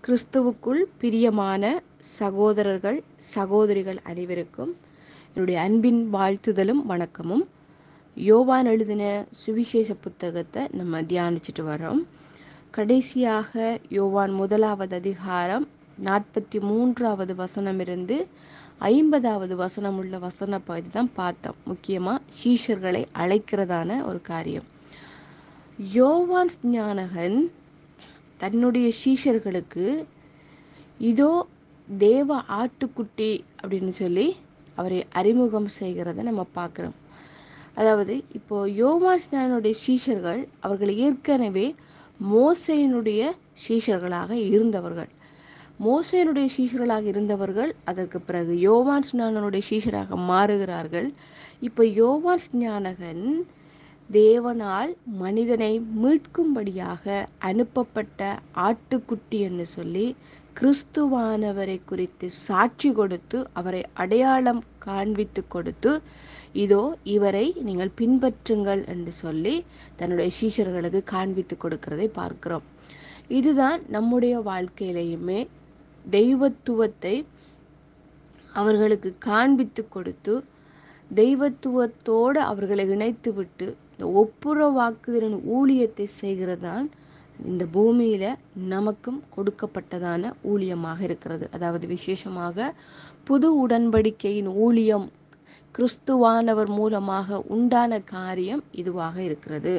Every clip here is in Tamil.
கிறிஸ்துவுக்குள் பிரியமான சகோதரர்கள் சகோதரிகள் அனைவருக்கும் என்னுடைய அன்பின் வாழ்த்துதலும் வணக்கமும் யோவான் எழுதின சுவிசேஷ புத்தகத்தை நம்ம தியானிச்சுட்டு வரோம் கடைசியாக யோவான் முதலாவது அதிகாரம் நாற்பத்தி மூன்றாவது வசனம் இருந்து ஐம்பதாவது வசனம் உள்ள வசன பகுதி தான் பார்த்தோம் முக்கியமாக சீஷர்களை அழைக்கிறதான ஒரு காரியம் யோவான் ஞானகன் தன்னுடைய சீஷர்களுக்கு இதோ தேவ ஆட்டுக்குட்டி அப்படின்னு சொல்லி அவரை அறிமுகம் செய்கிறத நம்ம பார்க்குறோம் அதாவது இப்போ யோவான் ஸ்நானுடைய சீஷர்கள் அவர்கள் ஏற்கனவே மோசையினுடைய சீஷர்களாக இருந்தவர்கள் மோசையினுடைய சீஷர்களாக இருந்தவர்கள் அதற்கு பிறகு யோவான் ஸ்நானனுடைய சீஷராக மாறுகிறார்கள் இப்போ யோவான் ஸ்ஞானகன் தேவனால் மனிதனை மீட்கும்படியாக அனுப்பப்பட்ட ஆட்டுக்குட்டி என்று சொல்லி கிறிஸ்துவானவரை குறித்து சாட்சி கொடுத்து அவரை அடையாளம் காண்பித்து கொடுத்து இதோ இவரை நீங்கள் பின்பற்றுங்கள் என்று சொல்லி தன்னுடைய சீஷர்களுக்கு காண்பித்து கொடுக்கிறதை பார்க்கிறோம் இதுதான் நம்முடைய வாழ்க்கையிலையுமே தெய்வத்துவத்தை அவர்களுக்கு காண்பித்து கொடுத்து தெய்வத்துவத்தோடு அவர்களை இணைத்து விட்டு இந்த ஒப்புரவாக்குதலின் ஊழியத்தை செய்கிறதான் இந்த பூமியில நமக்கும் கொடுக்கப்பட்டதான ஊழியமாக இருக்கிறது அதாவது விசேஷமாக புது உடன்படிக்கையின் ஊழியம் கிறிஸ்துவானவர் மூலமாக உண்டான காரியம் இதுவாக இருக்கிறது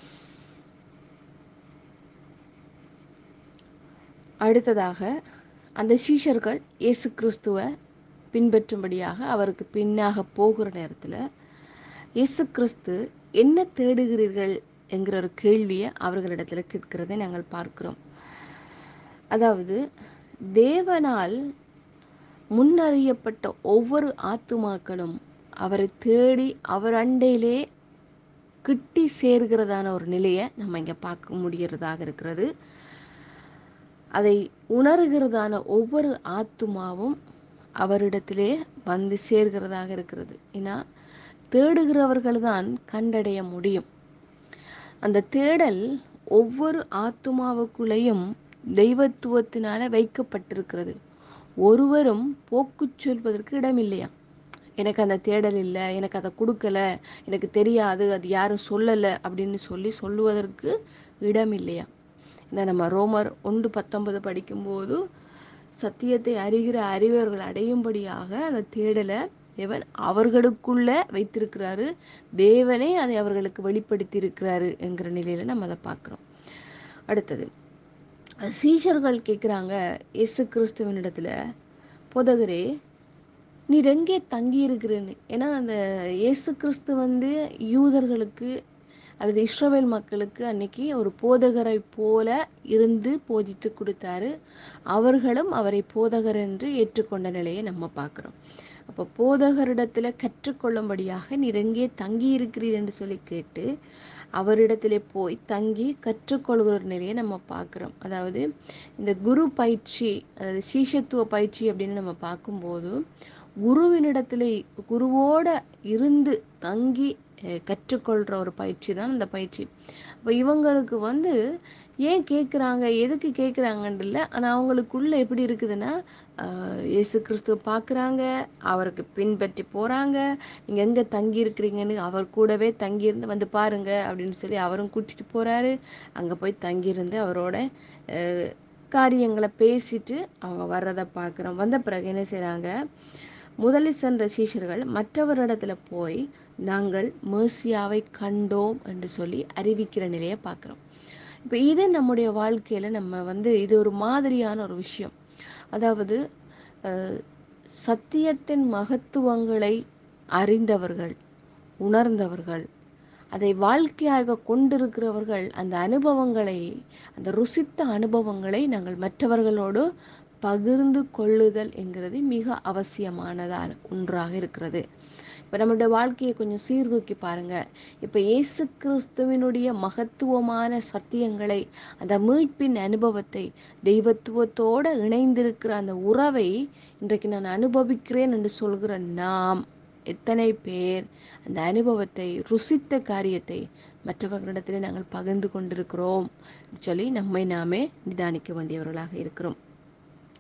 அடுத்ததாக அந்த சீஷர்கள் இயேசு கிறிஸ்துவை பின்பற்றும்படியாக அவருக்கு பின்னாக போகிற நேரத்தில் இயேசு கிறிஸ்து என்ன தேடுகிறீர்கள் என்கிற ஒரு கேள்வியை அவர்களிடத்தில் கேட்கிறதை நாங்கள் பார்க்கிறோம் அதாவது தேவனால் முன்னறியப்பட்ட ஒவ்வொரு ஆத்துமாக்களும் அவரை தேடி அவர் அண்டையிலே கிட்டி சேர்கிறதான ஒரு நிலையை நம்ம இங்கே பார்க்க முடிகிறதாக இருக்கிறது அதை உணர்கிறதான ஒவ்வொரு ஆத்துமாவும் அவரிடத்திலே வந்து சேர்கிறதாக இருக்கிறது ஏன்னா தேடுகிறவர்கள் தான் கண்டடைய முடியும் அந்த தேடல் ஒவ்வொரு ஆத்துமாவுக்குள்ளேயும் தெய்வத்துவத்தினால வைக்கப்பட்டிருக்கிறது ஒருவரும் போக்கு சொல்வதற்கு இடமில்லையா எனக்கு அந்த தேடல் இல்லை எனக்கு அதை கொடுக்கல எனக்கு தெரியாது அது யாரும் சொல்லலை அப்படின்னு சொல்லி சொல்லுவதற்கு இடம் இல்லையா ஏன்னா நம்ம ரோமர் ஒன்று பத்தொன்பது படிக்கும்போது சத்தியத்தை அறிகிற அறிவர்கள் அடையும்படியாக அந்த தேடலை தேவன் அவர்களுக்குள்ள வைத்திருக்கிறாரு தேவனே அதை அவர்களுக்கு வெளிப்படுத்தி இருக்கிறாரு என்கிற நிலையில நம்ம அதை பார்க்குறோம் அடுத்தது சீஷர்கள் கேட்குறாங்க இயேசு கிறிஸ்துவனிடத்துல போதகரே நீர் எங்கே தங்கி இருக்கிறேன்னு ஏன்னா அந்த இயேசு கிறிஸ்து வந்து யூதர்களுக்கு அல்லது இஸ்ரவேல் மக்களுக்கு அன்னைக்கு ஒரு போதகரை போல இருந்து போதித்து கொடுத்தாரு அவர்களும் அவரை போதகர் என்று ஏற்றுக்கொண்ட நிலையை நம்ம பார்க்குறோம் அப்போ போதகரிடத்துல கற்றுக்கொள்ளும்படியாக நீர் எங்கே தங்கி இருக்கிறீர் என்று சொல்லி கேட்டு அவரிடத்திலே போய் தங்கி கற்றுக்கொள்கிற நிலையை நம்ம பார்க்குறோம் அதாவது இந்த குரு பயிற்சி அதாவது சீஷத்துவ பயிற்சி அப்படின்னு நம்ம பார்க்கும்போது குருவினிடத்துல குருவோட இருந்து தங்கி கற்றுக்கொள்கிற ஒரு பயிற்சி தான் இந்த பயிற்சி அப்போ இவங்களுக்கு வந்து ஏன் கேட்குறாங்க எதுக்கு கேட்குறாங்கன்னு இல்லை ஆனால் அவங்களுக்குள்ள எப்படி இருக்குதுன்னா இயேசு கிறிஸ்துவ பார்க்குறாங்க அவருக்கு பின்பற்றி போகிறாங்க நீங்கள் எங்கே தங்கி இருக்கிறீங்கன்னு அவர் கூடவே தங்கியிருந்து வந்து பாருங்க அப்படின்னு சொல்லி அவரும் கூட்டிகிட்டு போகிறாரு அங்கே போய் தங்கியிருந்து அவரோட காரியங்களை பேசிட்டு அவங்க வர்றதை பார்க்குறோம் வந்த பிறகு என்ன செய்கிறாங்க முதலில் சென்ற சீஷர்கள் மற்றவரிடத்துல போய் நாங்கள் மேசியாவை கண்டோம் என்று சொல்லி அறிவிக்கிற நிலையை பார்க்குறோம் இப்போ இது நம்முடைய வாழ்க்கையில் நம்ம வந்து இது ஒரு மாதிரியான ஒரு விஷயம் அதாவது சத்தியத்தின் மகத்துவங்களை அறிந்தவர்கள் உணர்ந்தவர்கள் அதை வாழ்க்கையாக கொண்டிருக்கிறவர்கள் அந்த அனுபவங்களை அந்த ருசித்த அனுபவங்களை நாங்கள் மற்றவர்களோடு பகிர்ந்து கொள்ளுதல் என்கிறது மிக அவசியமானதான ஒன்றாக இருக்கிறது இப்போ நம்மளுடைய வாழ்க்கையை கொஞ்சம் சீர்தூக்கி பாருங்க இப்போ இயேசு கிறிஸ்துவனுடைய மகத்துவமான சத்தியங்களை அந்த மீட்பின் அனுபவத்தை தெய்வத்துவத்தோடு இணைந்திருக்கிற அந்த உறவை இன்றைக்கு நான் அனுபவிக்கிறேன் என்று சொல்கிற நாம் எத்தனை பேர் அந்த அனுபவத்தை ருசித்த காரியத்தை மற்றவர்களிடத்தில் நாங்கள் பகிர்ந்து கொண்டிருக்கிறோம் சொல்லி நம்மை நாமே நிதானிக்க வேண்டியவர்களாக இருக்கிறோம்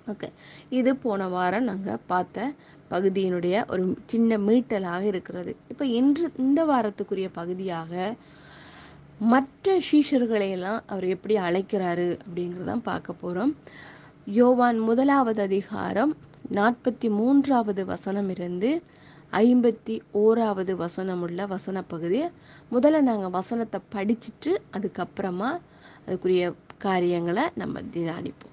ஓகே இது போன வாரம் நாங்கள் பார்த்த பகுதியினுடைய ஒரு சின்ன மீட்டலாக இருக்கிறது இப்போ இன்று இந்த வாரத்துக்குரிய பகுதியாக மற்ற சீஷர்களை எல்லாம் அவர் எப்படி அழைக்கிறாரு அப்படிங்கிறதான் பார்க்க போகிறோம் யோவான் முதலாவது அதிகாரம் நாற்பத்தி மூன்றாவது வசனம் இருந்து ஐம்பத்தி ஓராவது வசனம் உள்ள வசன பகுதி முதல்ல நாங்கள் வசனத்தை படிச்சுட்டு அதுக்கப்புறமா அதுக்குரிய காரியங்களை நம்ம தியானிப்போம்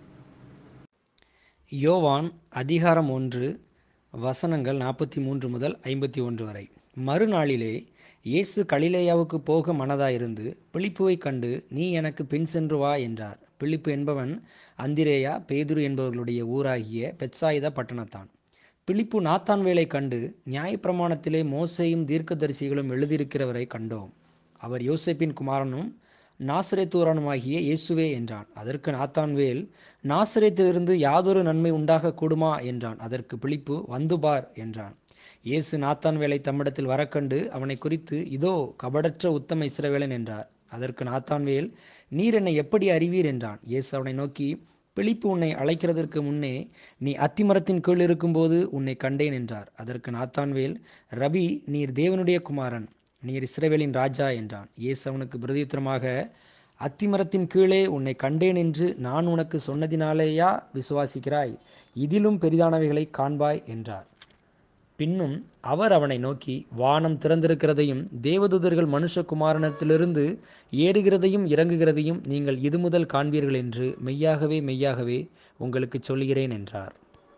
யோவான் அதிகாரம் ஒன்று வசனங்கள் நாற்பத்தி மூன்று முதல் ஐம்பத்தி ஒன்று வரை மறுநாளிலே இயேசு கலிலேயாவுக்கு போக மனதாயிருந்து பிலிப்புவை கண்டு நீ எனக்கு பின் சென்று வா என்றார் பிலிப்பு என்பவன் அந்திரேயா பேதுரு என்பவர்களுடைய ஊராகிய பெட்சாயுதா பட்டணத்தான் பிலிப்பு நாத்தான்வேலை கண்டு நியாயப்பிரமாணத்திலே மோசையும் தீர்க்கதரிசிகளும் எழுதியிருக்கிறவரை கண்டோம் அவர் யோசேப்பின் குமாரனும் நாசரேத்தூரனுமாகிய இயேசுவே என்றான் அதற்கு நாத்தான்வேல் நாசரேத்திலிருந்து யாதொரு நன்மை உண்டாக கூடுமா என்றான் அதற்கு பிலிப்பு வந்து பார் என்றான் இயேசு நாத்தான்வேலை தம்மிடத்தில் வரக்கண்டு அவனை குறித்து இதோ கபடற்ற உத்தம இஸ்ரவேலன் என்றார் அதற்கு நாத்தான்வேல் நீர் என்னை எப்படி அறிவீர் என்றான் இயேசு அவனை நோக்கி பிலிப்பு உன்னை அழைக்கிறதற்கு முன்னே நீ அத்திமரத்தின் கீழ் இருக்கும்போது உன்னை கண்டேன் என்றார் அதற்கு நாத்தான்வேல் ரபி நீர் தேவனுடைய குமாரன் நீர் இஸ்ரவேலின் ராஜா என்றான் இயேசு அவனுக்கு பிரதியுத்தரமாக அத்திமரத்தின் கீழே உன்னை கண்டேன் என்று நான் உனக்கு சொன்னதினாலேயா விசுவாசிக்கிறாய் இதிலும் பெரிதானவைகளை காண்பாய் என்றார் பின்னும் அவர் அவனை நோக்கி வானம் திறந்திருக்கிறதையும் தேவதூதர்கள் மனுஷகுமாரனத்திலிருந்து ஏறுகிறதையும் இறங்குகிறதையும் நீங்கள் இது முதல் காண்பீர்கள் என்று மெய்யாகவே மெய்யாகவே உங்களுக்கு சொல்கிறேன் என்றார்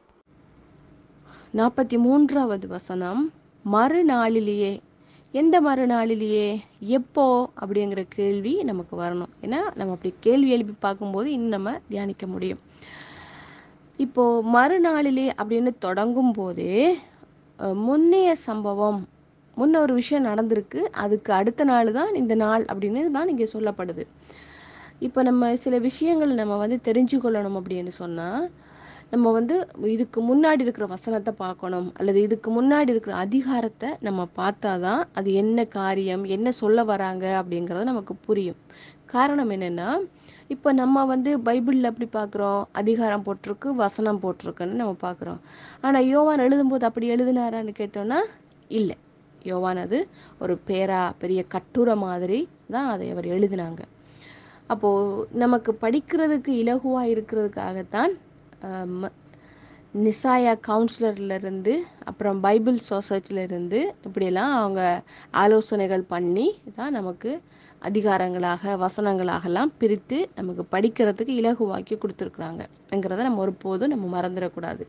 நாற்பத்தி மூன்றாவது வசனம் மறுநாளிலேயே எந்த மறுநாளிலேயே எப்போ அப்படிங்கிற கேள்வி நமக்கு வரணும் ஏன்னா நம்ம அப்படி கேள்வி எழுப்பி பார்க்கும்போது இன்னும் நம்ம தியானிக்க முடியும் இப்போ மறுநாளிலே அப்படின்னு தொடங்கும் போதே அஹ், முன்னைய சம்பவம் முன்ன ஒரு விஷயம் நடந்திருக்கு அதுக்கு அடுத்த நாள் தான் இந்த நாள் அப்படின்னு தான் இங்கே சொல்லப்படுது இப்போ நம்ம சில விஷயங்கள் நம்ம வந்து தெரிஞ்சு கொள்ளணும் அப்படின்னு சொன்னால் நம்ம வந்து இதுக்கு முன்னாடி இருக்கிற வசனத்தை பார்க்கணும் அல்லது இதுக்கு முன்னாடி இருக்கிற அதிகாரத்தை நம்ம பார்த்தாதான் அது என்ன காரியம் என்ன சொல்ல வராங்க அப்படிங்கிறது நமக்கு புரியும் காரணம் என்னன்னா இப்போ நம்ம வந்து பைபிளில் எப்படி பார்க்குறோம் அதிகாரம் போட்டிருக்கு வசனம் போட்டிருக்குன்னு நம்ம பார்க்குறோம் ஆனால் யோவான் எழுதும்போது அப்படி எழுதினாரான்னு கேட்டோம்னா இல்லை யோவான் அது ஒரு பேரா பெரிய கட்டுரை மாதிரி தான் அதை அவர் எழுதினாங்க அப்போது நமக்கு படிக்கிறதுக்கு இலகுவாக இருக்கிறதுக்காகத்தான் ஆம், நிசாயா கவுன்சிலர்ல இருந்து அப்புறம் பைபிள் சொசைட்டில இருந்து இப்படியெல்லாம் அவங்க ஆலோசனைகள் பண்ணி தான் நமக்கு அதிகாரங்களாக வசனங்களாகலாம் பிரித்து நமக்கு படிக்கிறதுக்கு இலகுவாக்கி கொடுத்துருக்குறாங்கங்கிறத நம்ம ஒருபோதும் நம்ம மறந்துடக்கூடாது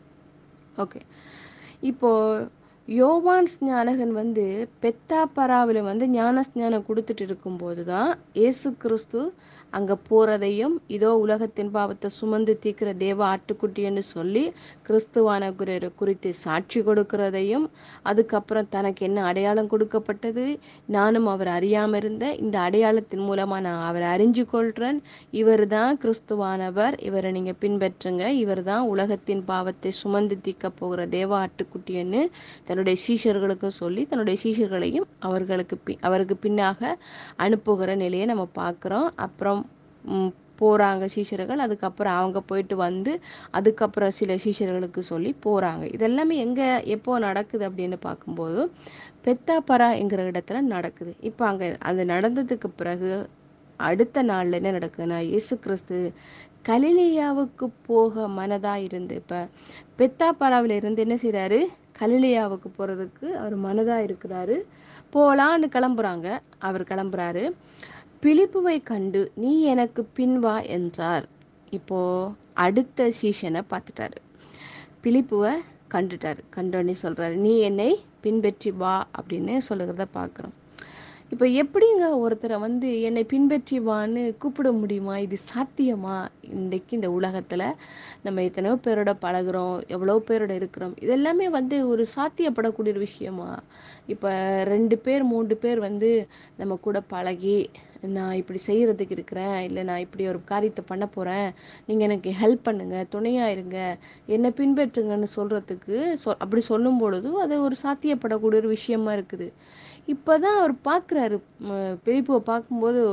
ஓகே இப்போ யோவான் ஸ்ஞானகன் வந்து பெத்தாப்பராவில் வந்து ஞான ஸ்நானம் கொடுத்துட்டு இருக்கும்போது தான் இயேசு கிறிஸ்து அங்கே போகிறதையும் இதோ உலகத்தின் பாவத்தை சுமந்து தீர்க்கிற தேவ ஆட்டுக்குட்டின்னு சொல்லி கிறிஸ்துவான குரு குறித்து சாட்சி கொடுக்கிறதையும் அதுக்கப்புறம் தனக்கு என்ன அடையாளம் கொடுக்கப்பட்டது நானும் அவர் அறியாமல் இருந்த இந்த அடையாளத்தின் மூலமாக நான் அவரை அறிஞ்சு கொள்கிறேன் இவர் தான் கிறிஸ்துவானவர் இவரை நீங்கள் பின்பற்றுங்க இவர் தான் உலகத்தின் பாவத்தை சுமந்து தீர்க்க போகிற தேவ ஆட்டுக்குட்டின்னு தன்னுடைய சீஷர்களுக்கும் சொல்லி தன்னுடைய சீஷர்களையும் அவர்களுக்கு பி அவருக்கு பின்னாக அனுப்புகிற நிலையை நம்ம பார்க்குறோம் அப்புறம் ம், போறாங்க சீஷர்கள் அதுக்கப்புறம் அவங்க போயிட்டு வந்து அதுக்கப்புறம் சில சீஷர்களுக்கு சொல்லி போறாங்க இதெல்லாமே எங்க எப்போ நடக்குது அப்படின்னு பார்க்கும்போது பெத்தாப்பரா என்கிற இடத்துல நடக்குது இப்போ அங்க அது நடந்ததுக்கு பிறகு அடுத்த நாள்ல என்ன நடக்குதுன்னா இயேசு கிறிஸ்து கலிலேயாவுக்கு போக மனதா இருந்து இப்ப பெத்தாப்பராவில இருந்து என்ன செய்றாரு கலிலேயாவுக்கு போறதுக்கு அவர் மனதா இருக்கிறாரு போலான்னு கிளம்புறாங்க அவர் கிளம்புறாரு பிலிப்புவை கண்டு நீ எனக்கு பின் வா என்றார் இப்போ அடுத்த சீஷனை பார்த்துட்டாரு பிலிப்புவை கண்டுட்டாரு கண்டோடனே சொல்றாரு நீ என்னை பின்பற்றி வா அப்படின்னு சொல்லுகிறத பார்க்குறோம் இப்போ எப்படிங்க ஒருத்தரை வந்து என்னை பின்பற்றி வான்னு கூப்பிட முடியுமா இது சாத்தியமா இன்றைக்கு இந்த உலகத்தில் நம்ம எத்தனையோ பேரோட பழகுறோம் எவ்வளோ பேரோட இருக்கிறோம் இதெல்லாமே வந்து ஒரு சாத்தியப்படக்கூடிய ஒரு விஷயமா இப்போ ரெண்டு பேர் மூன்று பேர் வந்து நம்ம கூட பழகி நான் இப்படி செய்யறதுக்கு இருக்கிறேன் இல்லை நான் இப்படி ஒரு காரியத்தை பண்ண போறேன் நீங்க எனக்கு ஹெல்ப் பண்ணுங்க துணையா இருங்க என்னை பின்பற்றுங்கன்னு சொல்றதுக்கு சொ அப்படி சொல்லும் பொழுது அது ஒரு சாத்தியப்படக்கூடிய ஒரு விஷயமா இருக்குது இப்பதான் அவர் பார்க்குறாரு பெரியப்புவை பார்க்கும்போது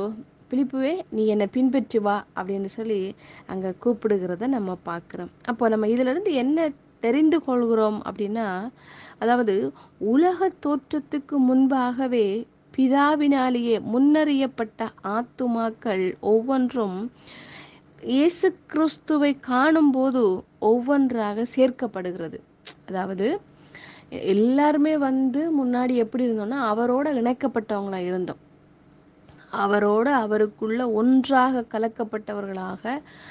பிலிப்புவே நீ என்னை பின்பற்றி வா அப்படின்னு சொல்லி அங்கே கூப்பிடுகிறத நம்ம பார்க்குறோம் அப்போ நம்ம இதிலிருந்து என்ன தெரிந்து கொள்கிறோம் அப்படின்னா அதாவது உலக தோற்றத்துக்கு முன்பாகவே பிதாவினாலேயே முன்னறியப்பட்ட ஆத்துமாக்கள் ஒவ்வொன்றும் இயேசு கிறிஸ்துவை காணும்போது ஒவ்வொன்றாக சேர்க்கப்படுகிறது அதாவது எல்லாருமே வந்து முன்னாடி எப்படி இருந்தோம்னா அவரோட இணைக்கப்பட்டவங்களா இருந்தோம் அவரோட அவருக்குள்ள ஒன்றாக கலக்கப்பட்டவர்களாக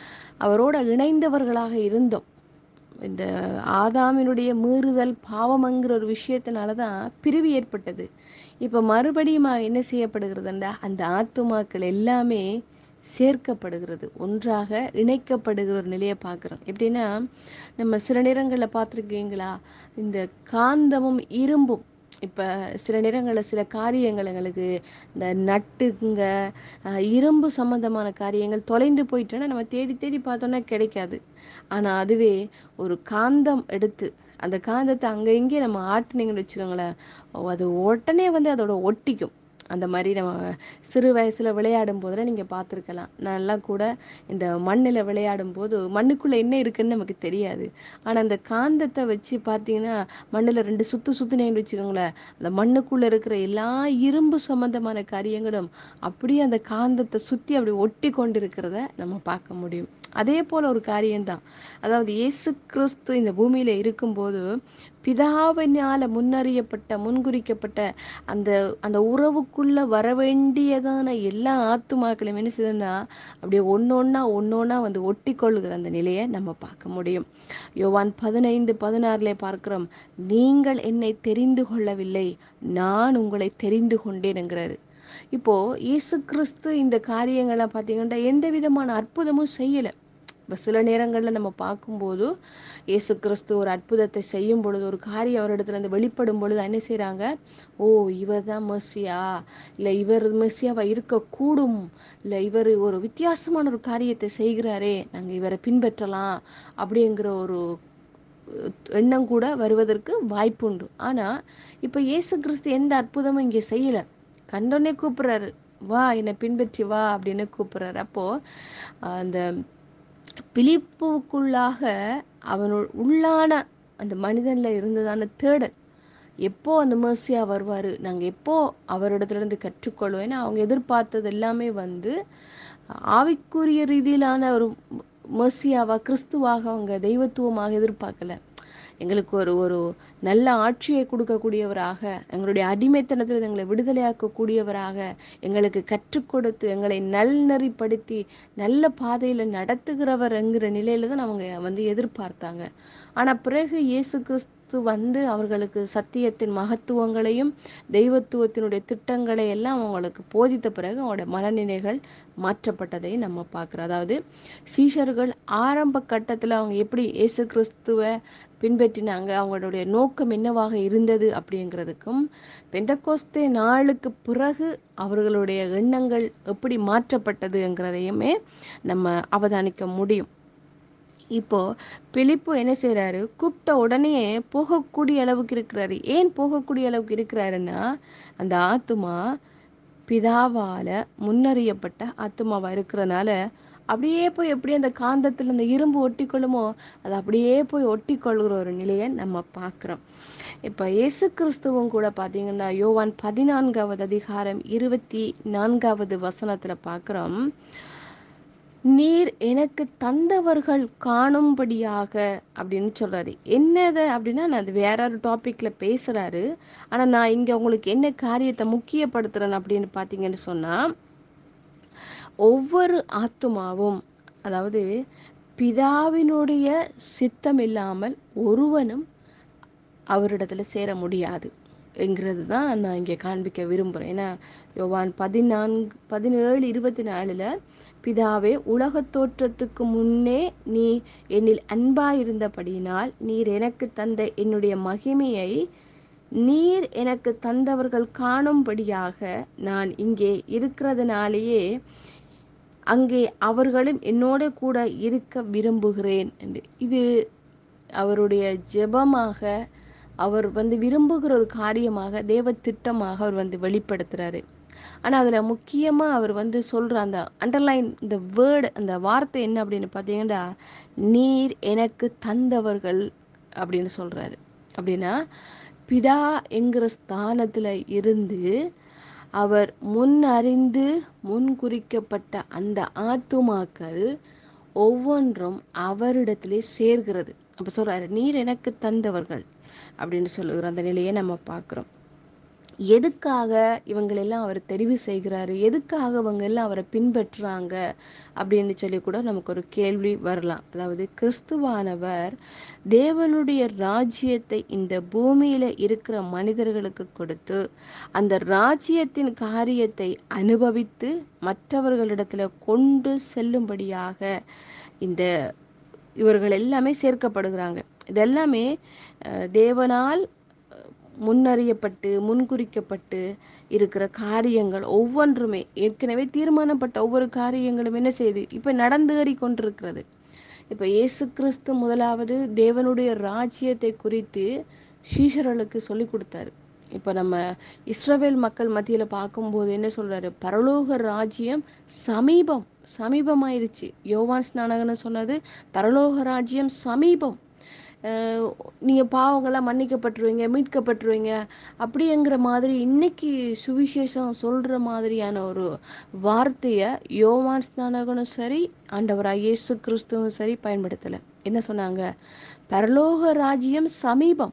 அவரோட இணைந்தவர்களாக இருந்தோம் இந்த ஆதாமினுடைய மீறுதல் பாவம்ங்கிற ஒரு விஷயத்தினால தான் பிரிவு ஏற்பட்டது இப்போ மறுபடியும் என்ன செய்யப்படுகிறதுண்டா அந்த ஆத்துமாக்கள் எல்லாமே சேர்க்கப்படுகிறது ஒன்றாக இணைக்கப்படுகிற ஒரு நிலையை பார்க்குறோம் எப்படின்னா நம்ம சில நேரங்களில் பார்த்துருக்கீங்களா இந்த காந்தமும் இரும்பும் இப்போ சில நேரங்களில் சில காரியங்கள் எங்களுக்கு இந்த நட்டுங்க அஹ், இரும்பு சம்பந்தமான காரியங்கள் தொலைந்து போயிட்டோன்னா நம்ம தேடி தேடி பார்த்தோன்னா கிடைக்காது ஆனால் அதுவே ஒரு காந்தம் எடுத்து அந்த காந்தத்தை அங்கே இங்கே நம்ம ஆட்டுனீங்கன்னு வச்சுக்கோங்களேன் ஓ, அது உடனே வந்து அதோட ஒட்டிக்கும் அந்த மாதிரி நம்ம சிறு வயசுல விளையாடும் போதெல்லாம் நீங்க பார்த்துருக்கலாம் நான்லாம் கூட இந்த மண்ணில் விளையாடும் போது மண்ணுக்குள்ள என்ன இருக்குன்னு நமக்கு தெரியாது ஆனா அந்த காந்தத்தை வச்சு பார்த்தீங்கன்னா மண்ணுல ரெண்டு சுத்து சுத்துனேன்னு வச்சுக்கோங்களேன் அந்த மண்ணுக்குள்ள இருக்கிற எல்லா இரும்பு சம்பந்தமான காரியங்களும் அப்படியே அந்த காந்தத்தை சுத்தி அப்படி ஒட்டி கொண்டு இருக்கிறத நம்ம பார்க்க முடியும் அதே போல ஒரு காரியம்தான் அதாவது இயேசு கிறிஸ்து இந்த பூமியில இருக்கும்போது பிதாவினால முன்னறியப்பட்ட முன்குறிக்கப்பட்ட அந்த அந்த உறவுக்குள்ள வர வேண்டியதான எல்லா ஆத்துமாக்களையும் என்ன செய்யுதுன்னா அப்படியே ஒன்னொன்னா ஒன்னொன்னா வந்து ஒட்டி கொள்ளுகிற அந்த நிலையை நம்ம பார்க்க முடியும் யோவான் பதினைந்து பதினாறுல பார்க்கிறோம் நீங்கள் என்னை தெரிந்து கொள்ளவில்லை நான் உங்களை தெரிந்து கொண்டேன்ங்கிறாரு இப்போ இயேசு கிறிஸ்து இந்த காரியங்களை பார்த்தீங்கன்னா எந்த விதமான அற்புதமும் செய்யல இப்போ சில நேரங்களில் நம்ம பார்க்கும்போது இயேசு கிறிஸ்து ஒரு அற்புதத்தை செய்யும் பொழுது ஒரு காரியம் அவரிடத்துல இருந்து வெளிப்படும் பொழுது என்ன செய்றாங்க ஓ இவர் தான் மெஸ்ஸியா இல்லை இவர் மெஸ்ஸியாவா இருக்கக்கூடும் இல்லை இவர் ஒரு வித்தியாசமான ஒரு காரியத்தை செய்கிறாரே நாங்கள் இவரை பின்பற்றலாம் அப்படிங்கிற ஒரு அஹ், எண்ணம் கூட வருவதற்கு வாய்ப்புண்டு ஆனா இப்போ இயேசு கிறிஸ்து எந்த அற்புதமும் இங்கே செய்யல கண்டோன்னே கூப்பிடுறாரு வா என்னை பின்பற்றி வா அப்படின்னு கூப்பிடுறாரு அப்போ அஹ், அந்த பிலிப்புக்குள்ளாக அவனு உள்ளான அந்த மனிதன்ல இருந்ததான தேடல் எப்போ அந்த மேர்சியா வருவாரு நாங்க எப்போ அவரிடத்துல இருந்து கற்றுக்கொள்வோம் ஏன்னா அவங்க எதிர்பார்த்தது எல்லாமே வந்து ஆவிக்குரிய ரீதியிலான ஒரு மேர்சியாவா கிறிஸ்துவாக அவங்க தெய்வத்துவமாக எதிர்பார்க்கல எங்களுக்கு ஒரு ஒரு நல்ல ஆட்சியை கொடுக்கக்கூடியவராக எங்களுடைய அடிமைத்தனத்தில் எங்களை விடுதலையாக்கக்கூடியவராக எங்களுக்கு கற்றுக் கொடுத்து எங்களை நல்நெறிப்படுத்தி நல்ல பாதையில நடத்துகிறவர் என்கிற நிலையில தான் அவங்க வந்து எதிர்பார்த்தாங்க ஆனா பிறகு இயேசு கிறிஸ்து வந்து அவர்களுக்கு சத்தியத்தின் மகத்துவங்களையும் தெய்வத்துவத்தினுடைய திட்டங்களை எல்லாம் அவங்களுக்கு போதித்த பிறகு அவங்களோட மனநிலைகள் மாற்றப்பட்டதை நம்ம பார்க்கிறோம் அதாவது சீஷர்கள் ஆரம்ப கட்டத்துல அவங்க எப்படி இயேசு கிறிஸ்துவை பின்பற்றினாங்க அவங்களுடைய நோக்கம் என்னவாக இருந்தது அப்படிங்கிறதுக்கும் பெந்தகோஸ்தே நாளுக்கு பிறகு அவர்களுடைய எண்ணங்கள் எப்படி மாற்றப்பட்டதுங்கிறதையுமே நம்ம அவதானிக்க முடியும் இப்போ பிலிப்பு என்ன செய்றாரு கூப்பிட்ட உடனே போகக்கூடிய அளவுக்கு இருக்கிறாரு ஏன் போகக்கூடிய அளவுக்கு இருக்கிறாருன்னா அந்த ஆத்துமா பிதாவால முன்னறியப்பட்ட ஆத்துமாவா இருக்கிறனால அப்படியே போய் எப்படி அந்த காந்தத்துல அந்த இரும்பு ஒட்டிக்கொள்ளுமோ அது அப்படியே போய் ஒட்டிக்கொள்கிற ஒரு நிலையை நம்ம பார்க்கிறோம் இப்ப இயேசு கிறிஸ்துவும் கூட பாத்தீங்கன்னா யோவான் பதினான்காவது அதிகாரம் இருபத்தி நான்காவது வசனத்துல பார்க்கிறோம் நீர் எனக்கு தந்தவர்கள் காணும்படியாக அப்படின்னு சொல்றாரு என்னது அப்படின்னா நான் அது வேற ஒரு டாபிக்ல பேசுறாரு ஆனா நான் இங்க உங்களுக்கு என்ன காரியத்தை முக்கியப்படுத்துறேன் அப்படின்னு பாத்தீங்கன்னு சொன்னா ஒவ்வொரு ஆத்துமாவும் அதாவது பிதாவினுடைய சித்தம் இல்லாமல் ஒருவனும் அவரிடத்துல சேர முடியாது என்கிறது தான் நான் இங்கே காண்பிக்க விரும்புகிறேன் ஏன்னா யோவான் பதினான்கு பதினேழு இருபத்தி நாலில் பிதாவே உலகத் தோற்றத்துக்கு முன்னே நீ என்னில் அன்பாயிருந்தபடியினால் நீர் எனக்கு தந்த என்னுடைய மகிமையை நீர் எனக்கு தந்தவர்கள் காணும்படியாக நான் இங்கே இருக்கிறதுனாலேயே அங்கே அவர்களும் என்னோட கூட இருக்க விரும்புகிறேன் என்று இது அவருடைய ஜெபமாக அவர் வந்து விரும்புகிற ஒரு காரியமாக தேவ திட்டமாக அவர் வந்து வெளிப்படுத்துறாரு ஆனால் அதில் முக்கியமாக அவர் வந்து சொல்கிற அந்த அண்டர்லைன் இந்த வேர்டு அந்த வார்த்தை என்ன அப்படின்னு பார்த்தீங்கன்னா நீர் எனக்கு தந்தவர்கள் அப்படின்னு சொல்கிறாரு அப்படின்னா பிதா என்கிற ஸ்தானத்தில் இருந்து அவர் முன் அறிந்து முன் குறிக்கப்பட்ட அந்த ஆத்துமாக்கள் ஒவ்வொன்றும் அவரிடத்திலே சேர்கிறது அப்போ சொல்கிறாரு நீர் எனக்கு தந்தவர்கள் அப்படின்னு சொல்லுகிற அந்த நிலையை நம்ம பார்க்குறோம் எதுக்காக இவங்களெல்லாம் அவர் தெரிவு செய்கிறாரு எதுக்காக இவங்க எல்லாம் அவரை பின்பற்றுறாங்க அப்படின்னு சொல்லி கூட நமக்கு ஒரு கேள்வி வரலாம் அதாவது கிறிஸ்துவானவர் தேவனுடைய ராஜ்யத்தை இந்த பூமியில இருக்கிற மனிதர்களுக்கு கொடுத்து அந்த ராஜ்யத்தின் காரியத்தை அனுபவித்து மற்றவர்களிடத்துல கொண்டு செல்லும்படியாக இந்த இவர்கள் எல்லாமே சேர்க்கப்படுகிறாங்க இதெல்லாமே அஹ், தேவனால் முன்னறியப்பட்டு முன்குறிக்கப்பட்டு இருக்கிற காரியங்கள் ஒவ்வொன்றுமே ஏற்கனவே தீர்மானப்பட்ட ஒவ்வொரு காரியங்களும் என்ன செய்யுது இப்போ நடந்தேறி கொண்டிருக்கிறது இப்போ இயேசு கிறிஸ்து முதலாவது தேவனுடைய ராஜ்யத்தை குறித்து சீஷர்களுக்கு சொல்லி கொடுத்தாரு இப்போ நம்ம இஸ்ரவேல் மக்கள் மத்தியில் பார்க்கும்போது என்ன சொல்றாரு பரலோக ராஜ்யம் சமீபம் சமீபமாயிருச்சு யோவான் ஸ்நானகன்னு சொன்னது பரலோக ராஜ்யம் சமீபம் அஹ் நீங்க பாவங்கள்லாம் மன்னிக்கப்பட்டுருவீங்க மீட்கப்பட்டுருவீங்க அப்படிங்கிற மாதிரி இன்னைக்கு சுவிசேஷம் சொல்ற மாதிரியான ஒரு வார்த்தையை யோவான் ஸ்நானகனும் சரி ஆண்டவராக இயேசு கிறிஸ்துவும் சரி பயன்படுத்தலை என்ன சொன்னாங்க பரலோக ராஜ்யம் சமீபம்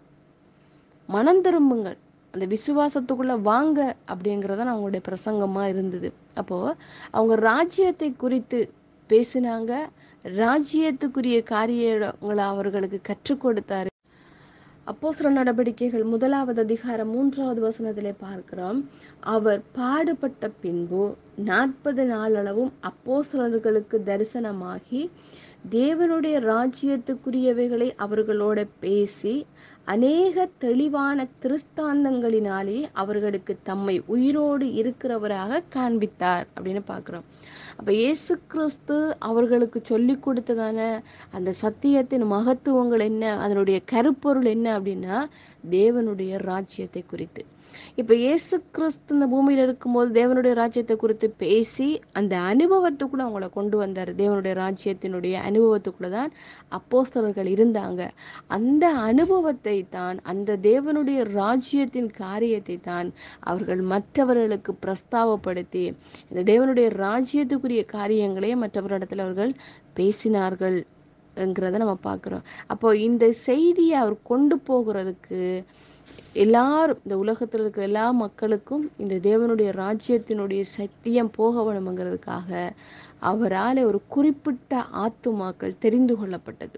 மனம் திரும்புங்கள் அந்த விசுவாசத்துக்குள்ள வாங்க அப்படிங்கிறத அவங்களுடைய பிரசங்கமா இருந்தது அப்போ அவங்க ராஜ்யத்தை குறித்து பேசினாங்க ராஜ்யத்துக்குரிய காரியங்களை அவர்களுக்கு கற்றுக் கொடுத்தாரு அப்போஸ்தல நடவடிக்கைகள் முதலாவது அதிகாரம் மூன்றாவது வசனத்திலே பார்க்கிறோம் அவர் பாடுபட்ட பின்பு நாற்பது நாளளவும் அப்போஸ்தலர்களுக்கு தரிசனமாகி தேவனுடைய ராஜ்யத்துக்குரியவைகளை அவர்களோட பேசி அநேக தெளிவான திருஸ்தாந்தங்களினாலே அவர்களுக்கு தம்மை உயிரோடு இருக்கிறவராக காண்பித்தார் அப்படின்னு பார்க்கிறோம் அப்ப இயேசு கிறிஸ்து அவர்களுக்கு சொல்லி கொடுத்ததான அந்த சத்தியத்தின் மகத்துவங்கள் என்ன அதனுடைய கருப்பொருள் என்ன அப்படின்னா தேவனுடைய ராஜ்யத்தை குறித்து இப்ப இயேசு கிறிஸ்து இந்த பூமியில இருக்கும்போது தேவனுடைய ராஜ்யத்தை குறித்து பேசி அந்த அனுபவத்துக்குள்ள அவங்கள கொண்டு வந்தார் தேவனுடைய ராஜ்யத்தினுடைய அனுபவத்துக்குள்ள தான் அப்போஸ்தலர்கள் இருந்தாங்க அந்த அனுபவத்தை தான் அந்த தேவனுடைய ராஜ்யத்தின் காரியத்தை தான் அவர்கள் மற்றவர்களுக்கு பிரஸ்தாவப்படுத்தி இந்த தேவனுடைய ராஜ்யத்துக்குரிய காரியங்களையே மற்றவரிடத்தில் அவர்கள் பேசினார்கள் என்கிறத நம்ம பார்க்குறோம் அப்போ இந்த செய்தியை அவர் கொண்டு போகிறதுக்கு எல்லாரும் இந்த உலகத்தில் இருக்கிற எல்லா மக்களுக்கும் இந்த தேவனுடைய ராஜ்யத்தினுடைய சத்தியம் போக வேணுங்கிறதுக்காக அவரால் ஒரு குறிப்பிட்ட ஆத்துமாக்கள் தெரிந்து கொள்ளப்பட்டது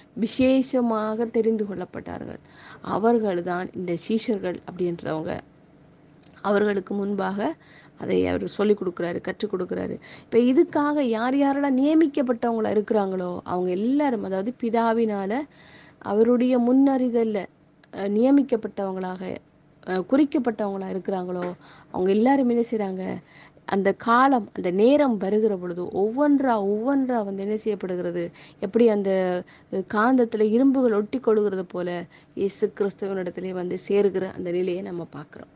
விசேஷமாக தெரிந்து கொள்ளப்பட்டார்கள் அவர்கள்தான் இந்த சீஷர்கள் அப்படின்றவங்க அவர்களுக்கு முன்பாக அதை அவர் சொல்லி கொடுக்குறாரு கற்றுக் கொடுக்குறாரு இப்போ இதுக்காக யார் யாரெல்லாம் நியமிக்கப்பட்டவங்களா இருக்கிறாங்களோ அவங்க எல்லாரும் அதாவது பிதாவினால அவருடைய முன்னறிதல்ல அஹ், நியமிக்கப்பட்டவங்களாக அஹ், குறிக்கப்பட்டவங்களா இருக்கிறாங்களோ அவங்க எல்லாரும் என்ன செய்றாங்க அந்த காலம் அந்த நேரம் வருகிற பொழுது ஒவ்வொன்றா ஒவ்வொன்றா வந்து என்ன செய்யப்படுகிறது எப்படி அந்த அஹ், காந்தத்துல இரும்புகள் ஒட்டி கொள்கிறது போல இயேசு கிறிஸ்துவனிடத்திலே வந்து சேருகிற அந்த நிலையை நம்ம பார்க்கிறோம்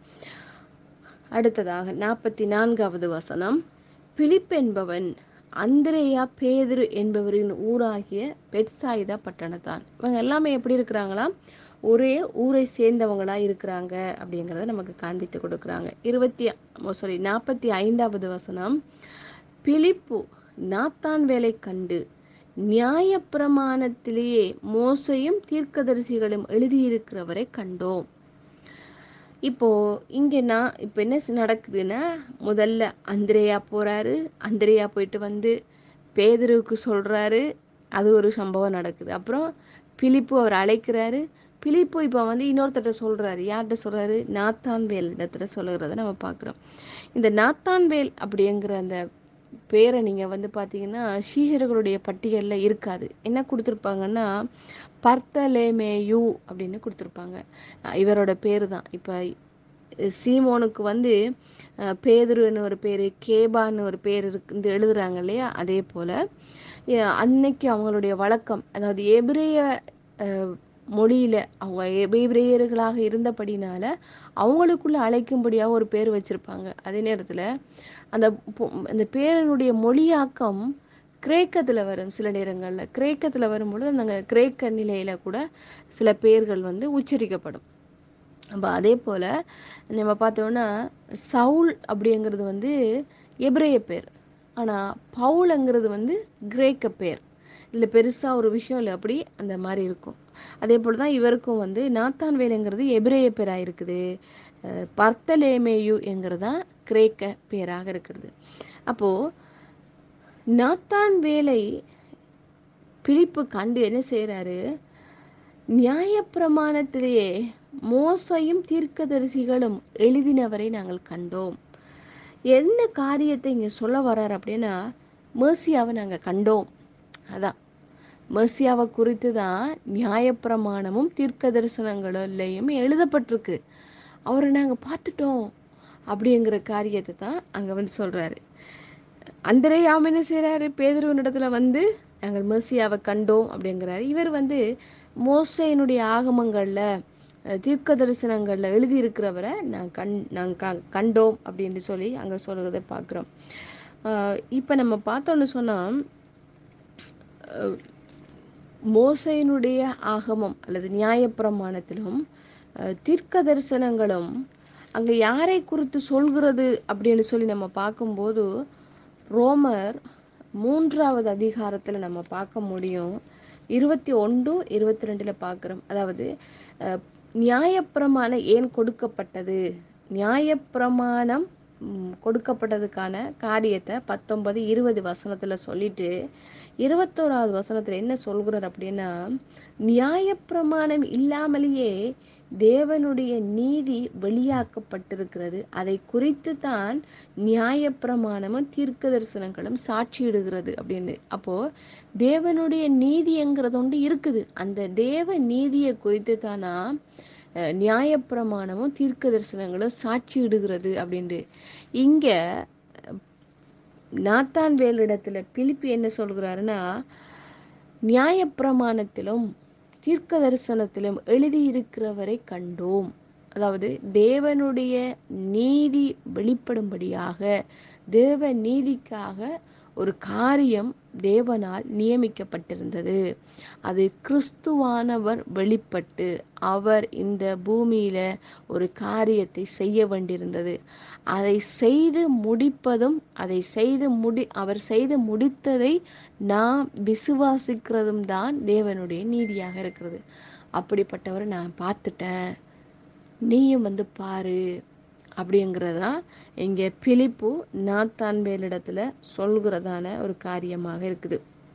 அடுத்ததாக நாற்பத்தி நான்காவது வசனம் பிலிப் என்பவன் அந்திரேயா பேதுரு என்பவரின் ஊராகிய பெட்சாயிதா பட்டணத்தான் இவங்க எல்லாமே எப்படி இருக்கிறாங்களாம் ஒரே ஊரை சேர்ந்தவங்களா இருக்கிறாங்க அப்படிங்கிறத நமக்கு காண்பித்து கொடுக்குறாங்க இருபத்தி சாரி நாற்பத்தி ஐந்தாவது வசனம் பிலிப்பு நாத்தான் வேலை கண்டு நியாயப்பிரமாணத்திலேயே மோசையும் தீர்க்கதரிசிகளும் எழுதியிருக்கிறவரை கண்டோம் இப்போ இங்க நான் இப்போ என்ன ஸ் நடக்குதுன்னா முதல்ல அந்திரேயா போறாரு அந்திரேயா போயிட்டு வந்து பேதுருவுக்கு சொல்றாரு அது ஒரு சம்பவம் நடக்குது அப்புறம் பிலிப்பு அவர் அழைக்கிறாரு பிலிப்பு இப்போ வந்து இன்னொருத்தர்ட்ட சொல்றாரு யார்கிட்ட சொல்றாரு நாத்தான்வேல் இடத்துல சொல்லுகிறத நம்ம பார்க்குறோம் இந்த நாத்தான்வேல் அப்படிங்கிற அந்த பேரை நீங்க வந்து பார்த்தீங்கன்னா சீஷர்களுடைய பட்டியல்ல இருக்காது என்ன கொடுத்துருப்பாங்கன்னா பர்த்தலேமேயு அப்படின்னு கொடுத்துருப்பாங்க அஹ் இவரோட பேரு தான் இப்போ சீமோனுக்கு வந்து அஹ், பேதுருன்னு ஒரு பேர் கேபான்னு ஒரு பேர் இருக்கு இந்த எழுதுறாங்க இல்லையா அதே போல அஹ், அன்னைக்கு அவங்களுடைய வழக்கம் அதாவது எபிரேய அஹ், மொழியில அவங்க எபிரேயர்களாக இருந்தபடினால அவங்களுக்குள்ள அழைக்கும்படியாக ஒரு பேர் வச்சிருப்பாங்க அதே நேரத்துல அந்த பொ- அந்த பேரனுடைய மொழியாக்கம் கிரேக்கத்துல வரும் சில நேரங்கள்ல கிரேக்கத்துல வரும்பொழுது அந்த கிரேக்க நிலையில கூட சில பேர்கள் வந்து உச்சரிக்கப்படும் அப்போ அதே போல நம்ம பார்த்தோம்னா சவுல் அப்படிங்கிறது வந்து எபிரேய பேர் ஆனா பவுலுங்கிறது வந்து கிரேக்க பேர் இதுல பெருசா ஒரு விஷயம் இல்லை அப்படி அந்த மாதிரி இருக்கும் அதே போல தான் இவருக்கும் வந்து நாத்தான் வேலைங்கிறது எபிரேய பேராக இருக்குது அஹ் பர்த்தலேமேயு என்கிறது தான் கிரேக்க பேராக இருக்கிறது அப்போ நாத்தான் வேலை பிலிப்பு கண்டு என்ன செய்றாரு நியாயப்பிரமாணத்திலேயே மோசையும் தீர்க்கதரிசிகளும் எழுதினவரை நாங்கள் கண்டோம் என்ன காரியத்தை இங்க சொல்ல வர்றார் அப்படின்னா மேசியாவை நாங்க கண்டோம் அதான் மேசியாவை குறித்து தான் நியாயப்பிரமாணமும் தீர்க்க தரிசனங்களிலையும் எழுதப்பட்டிருக்கு அவரை நாங்க பார்த்துட்டோம் அப்படிங்கிற காரியத்தை தான் அங்க வந்து சொல்றாரு அந்தரையாம என்ன செய்றாரு பேதுருவனிடத்துல வந்து நாங்கள் மெர்சியாவை கண்டோம் அப்படிங்கிறாரு இவர் வந்து மோசையினுடைய ஆகமங்கள்ல அஹ், தீர்க்க தரிசனங்கள்ல எழுதி இருக்கிறவரை நான் கண் நாங்க க- கண்டோம் அப்படின்னு சொல்லி அங்க சொல்றதை பார்க்கிறோம் ஆஹ் இப்ப நம்ம பார்த்தோம்னு சொன்னா அஹ், மோசையினுடைய ஆகமம் அல்லது நியாயப்பிரமாணத்திலும் அஹ், தீர்க்க தரிசனங்களும் அங்க யாரை குறித்து சொல்கிறது அப்படின்னு சொல்லி நம்ம பார்க்கும்போது ரோமர் மூன்றாவது அதிகாரத்துல நம்ம பார்க்க முடியும் இருபத்தி ஒன்று இருபத்தி ரெண்டுல பார்க்கிறோம் அதாவது அஹ், நியாயப்பிரமாணம் ஏன் கொடுக்கப்பட்டது நியாயப்பிரமாணம் ம், கொடுக்கப்பட்டதுக்கான காரியத்தை பத்தொன்பது இருபது வசனத்துல சொல்லிட்டு இருபத்தோராவது வசனத்துல என்ன சொல்கிறார் அப்படின்னா நியாயப்பிரமாணம் இல்லாமலேயே தேவனுடைய நீதி வெளியாக்கப்பட்டிருக்கிறது அதை குறித்து தான் நியாயப்பிரமாணமும் தீர்க்க தரிசனங்களும் சாட்சியிடுகிறது அப்படின்னு அப்போ தேவனுடைய நீதிங்கிறது ஒன்று இருக்குது அந்த தேவ நீதியை குறித்து தானா அஹ், நியாயப்பிரமாணமும் தீர்க்க தரிசனங்களும் சாட்சியிடுகிறது அப்படின்ட்டு இங்க நாத்தான் வேலிடத்துல பிலிப்பி என்ன சொல்கிறாருன்னா நியாயப்பிரமாணத்திலும் தீர்க்க தரிசனத்திலும் எழுதியிருக்கிறவரை கண்டோம் அதாவது தேவனுடைய நீதி வெளிப்படும்படியாக தேவ நீதிக்காக ஒரு காரியம் தேவனால் நியமிக்கப்பட்டிருந்தது அது கிறிஸ்துவானவர் வெளிப்பட்டு அவர் இந்த பூமியில ஒரு காரியத்தை செய்ய வேண்டியிருந்தது அதை செய்து முடிப்பதும் அதை செய்து முடி அவர் செய்து முடித்ததை நாம் விசுவாசிக்கிறதும் தான் தேவனுடைய நீதியாக இருக்கிறது அப்படிப்பட்டவரை நான் பார்த்துட்டேன் நீயும் வந்து பாரு அப்படிங்கிறதா இங்க பிலிப்பு நாத்தான் மேலிடத்துல சொல்கிறதான ஒரு காரியமாக இருக்குது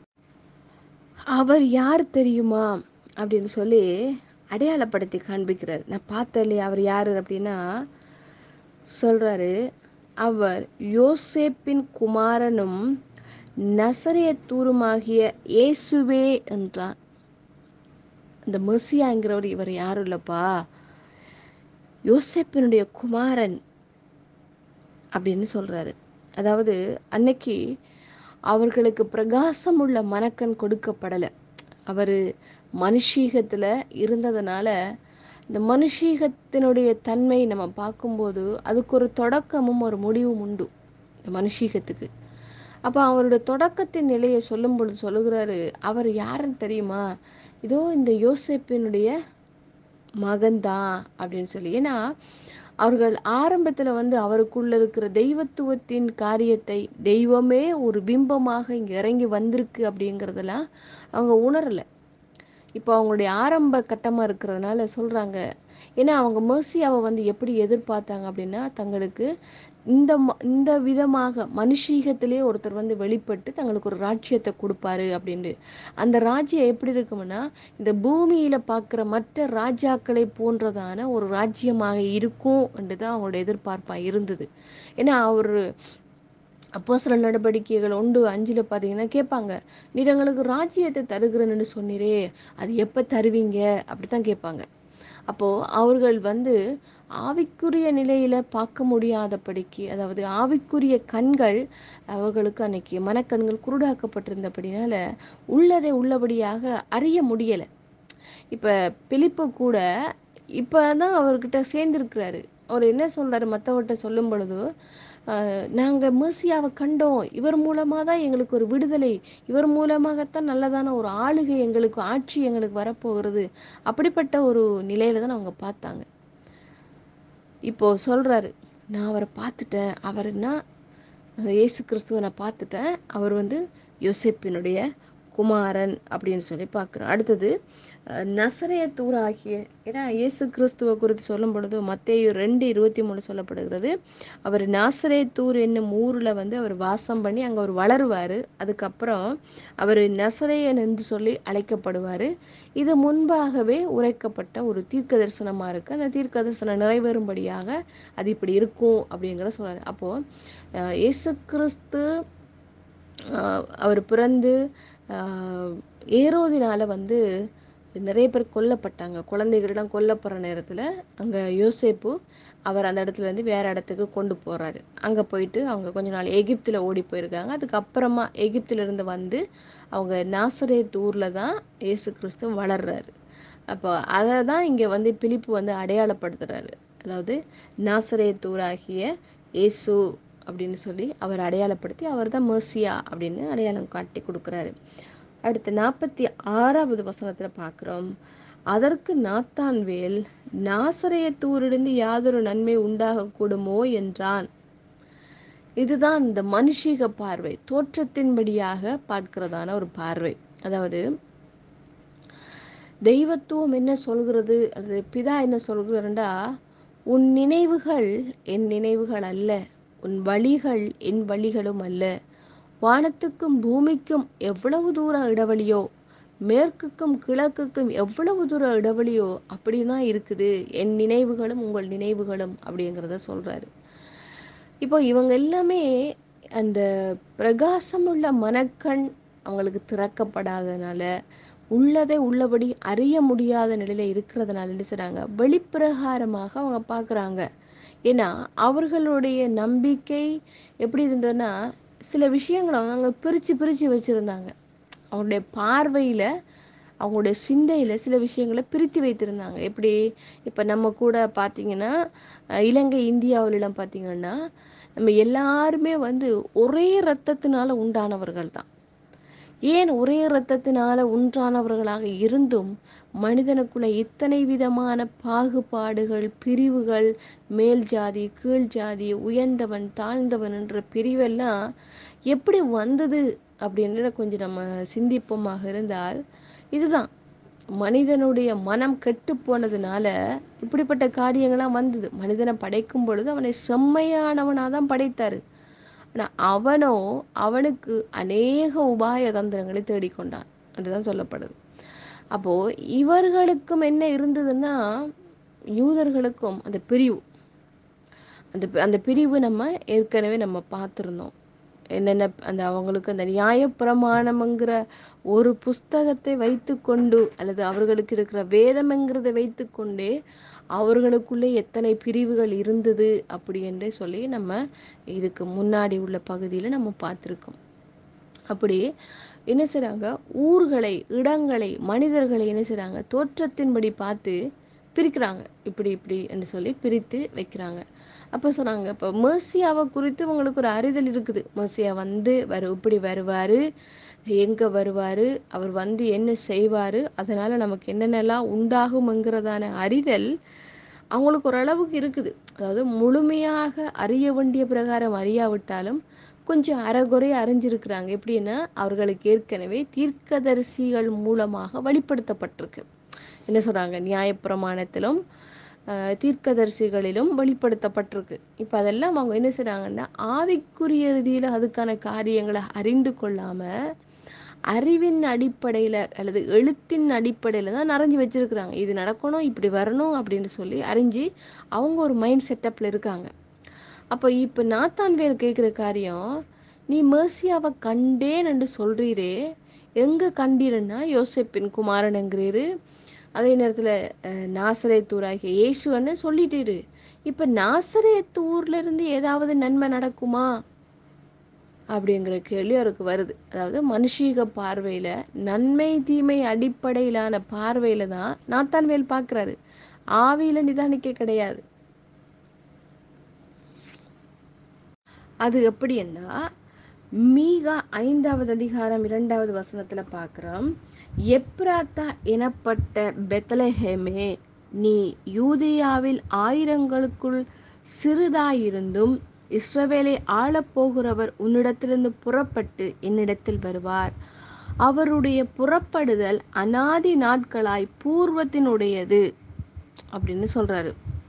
அவர் யார் தெரியுமா அப்படின்னு சொல்லி அடையாளப்படுத்தி காண்பிக்கிறார் நான் பார்த்தேன் இல்லையா அவர் யாரு அப்படின்னா சொல்றாரு அவர் யோசேப்பின் குமாரனும் நசரேத்தூருமாகிய இயேசுவே என்றான் இந்த மெர்சியாங்கிறவர் இவர் யாரும் இல்லப்பா யோசேப்பினுடைய குமாரன் அப்படின்னு சொல்றாரு அதாவது அன்னைக்கு அவர்களுக்கு பிரகாசம் உள்ள மனக்கண் கொடுக்கப்படலை அவர் மனுஷீகத்துல இருந்ததுனால இந்த மனுஷீகத்தினுடைய தன்மை நம்ம பார்க்கும்போது அதுக்கு ஒரு தொடக்கமும் ஒரு முடிவும் உண்டு இந்த மனுஷீகத்துக்கு அப்ப அவருடைய தொடக்கத்தின் நிலையை சொல்லும் பொழுது சொல்லுகிறாரு அவர் யாருன்னு தெரியுமா இதோ இந்த யோசேப்பினுடைய மகன்தான் அப்படின்னு சொல்லி ஏன்னா அவர்கள் ஆரம்பத்துல வந்து அவருக்குள்ள இருக்கிற தெய்வத்துவத்தின் காரியத்தை தெய்வமே ஒரு பிம்பமாக இங்க இறங்கி வந்திருக்கு அப்படிங்கறதெல்லாம் அவங்க உணரல இப்போ அவங்களுடைய ஆரம்ப கட்டமா இருக்கிறதுனால சொல்றாங்க ஏன்னா அவங்க மெர்சியாவை வந்து எப்படி எதிர்பார்த்தாங்க அப்படின்னா தங்களுக்கு இந்த ம- இந்த விதமாக மனுஷீகத்திலே ஒருத்தர் வந்து வெளிப்பட்டு தங்களுக்கு ஒரு ராஜ்யத்தை கொடுப்பாரு அப்படின்ட்டு அந்த ராஜ்யம் எப்படி இருக்கும்னா இந்த பூமியில பார்க்குற மற்ற ராஜாக்களை போன்றதான ஒரு ராஜ்யமாக இருக்கும் என்றுதான் அவங்களோட எதிர்பார்ப்பா இருந்தது ஏன்னா அவர் அப்போ சில நடவடிக்கைகள் உண்டு அஞ்சுல பார்த்தீங்கன்னா கேட்பாங்க நீர் எங்களுக்கு ராஜ்யத்தை தருகிறேன்னு சொன்னீரே அது எப்ப தருவீங்க அப்படித்தான் கேட்பாங்க அப்போ அவர்கள் வந்து ஆவிக்குரிய நிலையில பார்க்க முடியாதபடிக்கு அதாவது ஆவிக்குரிய கண்கள் அவர்களுக்கு அன்னைக்கு மனக்கண்கள் குருடாக்கப்பட்டிருந்தபடினால உள்ளதை உள்ளபடியாக அறிய முடியல இப்போ பிலிப்பு கூட இப்போ தான் அவர்கிட்ட சேர்ந்துருக்கிறாரு அவர் என்ன சொல்றாரு மற்றவர்கிட்ட சொல்லும் பொழுது நாங்கள் மேசியாவை கண்டோம் இவர் மூலமாக தான் எங்களுக்கு ஒரு விடுதலை இவர் மூலமாகத்தான் நல்லதான ஒரு ஆளுகை எங்களுக்கு ஆட்சி எங்களுக்கு வரப்போகிறது அப்படிப்பட்ட ஒரு நிலையில தான் அவங்க பார்த்தாங்க இப்போ சொல்றாரு நான் அவரை பார்த்துட்டேன் அவர்னா இயேசு கிறிஸ்துவை நான் பார்த்துட்டேன் அவர் வந்து யோசேப்பினுடைய குமாரன் அப்படின்னு சொல்லி பார்க்குறோம் அடுத்தது அஹ், நசரேத்தூர் ஆகிய ஏன்னா இயேசு கிறிஸ்துவை குறித்து சொல்லும் பொழுது மத்தேயு ரெண்டு இருபத்தி மூணு சொல்லப்படுகிறது அவர் நாசரேத்தூர் என்னும் ஊரில் வந்து அவர் வாசம் பண்ணி அங்கே அவர் வளருவார் அதுக்கப்புறம் அவர் நசரேயன் என்று சொல்லி அழைக்கப்படுவார் இது முன்பாகவே உரைக்கப்பட்ட ஒரு தீர்க்க தரிசனமாக இருக்குது அந்த தீர்க்க தரிசனம் நிறைவேறும்படியாக அது இப்படி இருக்கும் அப்படிங்கிற சொல்றாரு அப்போது அஹ், இயேசு கிறிஸ்து ஆஹ் அவர் பிறந்து ஆஹ் ஏரோதினால வந்து நிறைய பேர் கொல்லப்பட்டாங்க குழந்தைகளிடம் கொல்லப்படுற நேரத்தில் அங்கே யோசேப்பு அவர் அந்த இடத்துல இருந்து வேற இடத்துக்கு கொண்டு போறாரு அங்கே போயிட்டு அவங்க கொஞ்ச நாள் எகிப்தில் ஓடி போயிருக்காங்க அதுக்கப்புறமா எகிப்தில இருந்து வந்து அவங்க நாசரேத் ஊரில் தான் இயேசு கிறிஸ்து வளர்றாரு அப்போ அதை தான் இங்கே வந்து பிலிப்பு வந்து அடையாளப்படுத்துறாரு அதாவது நாசரேத் ஊராகிய இயேசு அப்படின்னு சொல்லி அவர் அடையாளப்படுத்தி அவர் தான் மேசியா அப்படின்னு அடையாளம் காட்டி கொடுக்குறாரு அடுத்து நாற்பத்தி ஆறாவது வசனத்தில் பார்க்குறோம் அதற்கு நாத்தான்வேல் நாசரேத்தூரிலிருந்து யாதொரு நன்மை உண்டாகக்கூடுமோ என்றான் இதுதான் இந்த மனுஷிக பார்வை தோற்றத்தின்படியாக பார்க்கிறதான ஒரு பார்வை அதாவது தெய்வத்துவம் என்ன சொல்கிறது அல்லது பிதா என்ன சொல்கிறாருண்டா உன் நினைவுகள் என் நினைவுகள் அல்ல உன் வழிகள் என் வழிகளும் அல்ல வானத்துக்கும் பூமிக்கும் எவ்வளவு தூரம் இடைவெளியோ மேற்குக்கும் கிழக்குக்கும் எவ்வளவு தூரம் இடைவெளியோ அப்படிதான் இருக்குது என் நினைவுகளும் உங்கள் நினைவுகளும் அப்படிங்கிறத சொல்றாரு இப்போ இவங்க எல்லாமே அந்த பிரகாசமுள்ள மனக்கண் அவங்களுக்கு திறக்கப்படாதனால உள்ளதை உள்ளபடி அறிய முடியாத நிலையில இருக்கிறதுனால என்ன செய்றாங்க வெளிப்பிரகாரமாக அவங்க பார்க்குறாங்க ஏன்னா அவர்களுடைய நம்பிக்கை எப்படி இருந்ததுன்னா சில விஷயங்களை அவங்க பிரித்து பிரித்து வச்சுருந்தாங்க அவங்களுடைய பார்வையில் அவங்களுடைய சிந்தையில் சில விஷயங்களை பிரித்து வைத்திருந்தாங்க எப்படி இப்போ நம்ம கூட பார்த்தீங்கன்னா அஹ் இலங்கை இந்தியாவிலாம் பார்த்தீங்கன்னா நம்ம எல்லாருமே வந்து ஒரே இரத்தத்தினால உண்டானவர்கள் தான் ஏன் ஒரே இரத்தத்தினால உண்டானவர்களாக இருந்தும் மனிதனுக்குள்ள இத்தனை விதமான பாகுபாடுகள் பிரிவுகள் மேல் ஜாதி கீழ் ஜாதி உயர்ந்தவன் தாழ்ந்தவன் என்ற பிரிவெல்லாம் எப்படி வந்தது அப்படின்னு கொஞ்சம் நம்ம சிந்திப்போமாக இருந்தால் இதுதான் மனிதனுடைய மனம் கெட்டு போனதுனால இப்படிப்பட்ட காரியங்கள்லாம் வந்தது மனிதனை படைக்கும் பொழுது அவனை செம்மையானவனாக தான் படைத்தாரு ஆனா அவனோ அவனுக்கு அநேக உபாய தந்திரங்களை தேடிக்கொண்டான் அதுதான் சொல்லப்படுது அப்போ இவர்களுக்கும் என்ன இருந்ததுன்னா யூதர்களுக்கும் அந்த பிரிவு அந்த பி- அந்த பிரிவு நம்ம ஏற்கனவே நம்ம பார்த்துருந்தோம் என்னென்ன அந்த அவங்களுக்கு அந்த நியாயப்பிரமாணம்ங்கிற ஒரு புஸ்தகத்தை வைத்துக்கொண்டு அல்லது அவர்களுக்கு இருக்கிற வேதம்ங்கிறதை வைத்துக்கொண்டே அவர்களுக்குள்ளே எத்தனை பிரிவுகள் இருந்தது அப்படி என்று சொல்லி நம்ம இதுக்கு முன்னாடி உள்ள பகுதியில் நம்ம பார்த்துருக்கோம் அப்படி என்ன செய்றாங்க ஊர்களை இடங்களை மனிதர்களை என்ன செய்றாங்க தோற்றத்தின்படி பார்த்து பிரிக்கிறாங்க இப்படி இப்படி என்று சொல்லி பிரித்து வைக்கிறாங்க அப்போ சொன்னாங்க இப்போ மேசியாவை குறித்து உங்களுக்கு ஒரு அறிதல் இருக்குது மேசியா வந்து வரு இப்படி வருவார் எங்கே வருவார் அவர் வந்து என்ன செய்வார் அதனால் நமக்கு என்னென்னலாம் உண்டாகும்ங்கிறதான அறிதல் அவங்களுக்கு ஓரளவுக்கு இருக்குது அதாவது முழுமையாக அறிய வேண்டிய பிரகாரம் அறியாவிட்டாலும் கொஞ்சம் அறகுறை அறிஞ்சிருக்கிறாங்க எப்படின்னா அவர்களுக்கு ஏற்கனவே தீர்க்கதரிசிகள் மூலமாக வெளிப்படுத்தப்பட்டிருக்கு என்ன சொல்றாங்க நியாயப்பிரமாணத்திலும் ஆஹ், தீர்க்கதரிசிகளிலும் வெளிப்படுத்தப்பட்டிருக்கு இப்போ அதெல்லாம் அவங்க என்ன செய்றாங்கன்னா ஆவிக்குரிய ரீதியில் அதுக்கான காரியங்களை அறிந்து கொள்ளாம அறிவின் அடிப்படையில் அல்லது எழுத்தின் அடிப்படையில் தான் நிறைஞ்சு வச்சிருக்கிறாங்க இது நடக்கணும் இப்படி வரணும் அப்படின்னு சொல்லி அறிஞ்சு அவங்க ஒரு மைண்ட் செட்டப்பில் இருக்காங்க அப்போ இப்போ நாத்தான்வேல் கேட்குற காரியம் நீ மேசியாவை கண்டேன் என்று சொல்றீரே எங்க கண்டீரன்னா யோசேப்பின் குமாரன் என்கிறீரு அதே நேரத்தில் நாசரேத்தூராகிய இயேசுன்னு சொல்லிட்டீரு இப்போ நாசரேத்தூர்ல இருந்து ஏதாவது நன்மை நடக்குமா அப்படிங்கிற கேள்வி அவருக்கு வருது அதாவது மனுஷீக பார்வையில நன்மை தீமை அடிப்படையிலான பார்வையில தான் நாத்தான்வேல் பார்க்கறாரு ஆவியில நிதானிக்க கிடையாது அது எப்படின்னா மீகா ஐந்தாவது அதிகாரம் இரண்டாவது வசனத்துல பார்க்கிறோம் எப்ராத்தா எனப்பட்ட பெத்தலஹேமே நீ யூதியாவில் ஆயிரங்களுக்குள் சிறிதாயிருந்தும் இஸ்ரவேலை ஆளப்போகிறவர் உன்னிடத்திலிருந்து புறப்பட்டு என்னிடத்தில் வருவார் அவருடைய புறப்படுதல் அனாதி நாட்களாய் பூர்வத்தினுடையது அப்படின்னு சொல்றாரு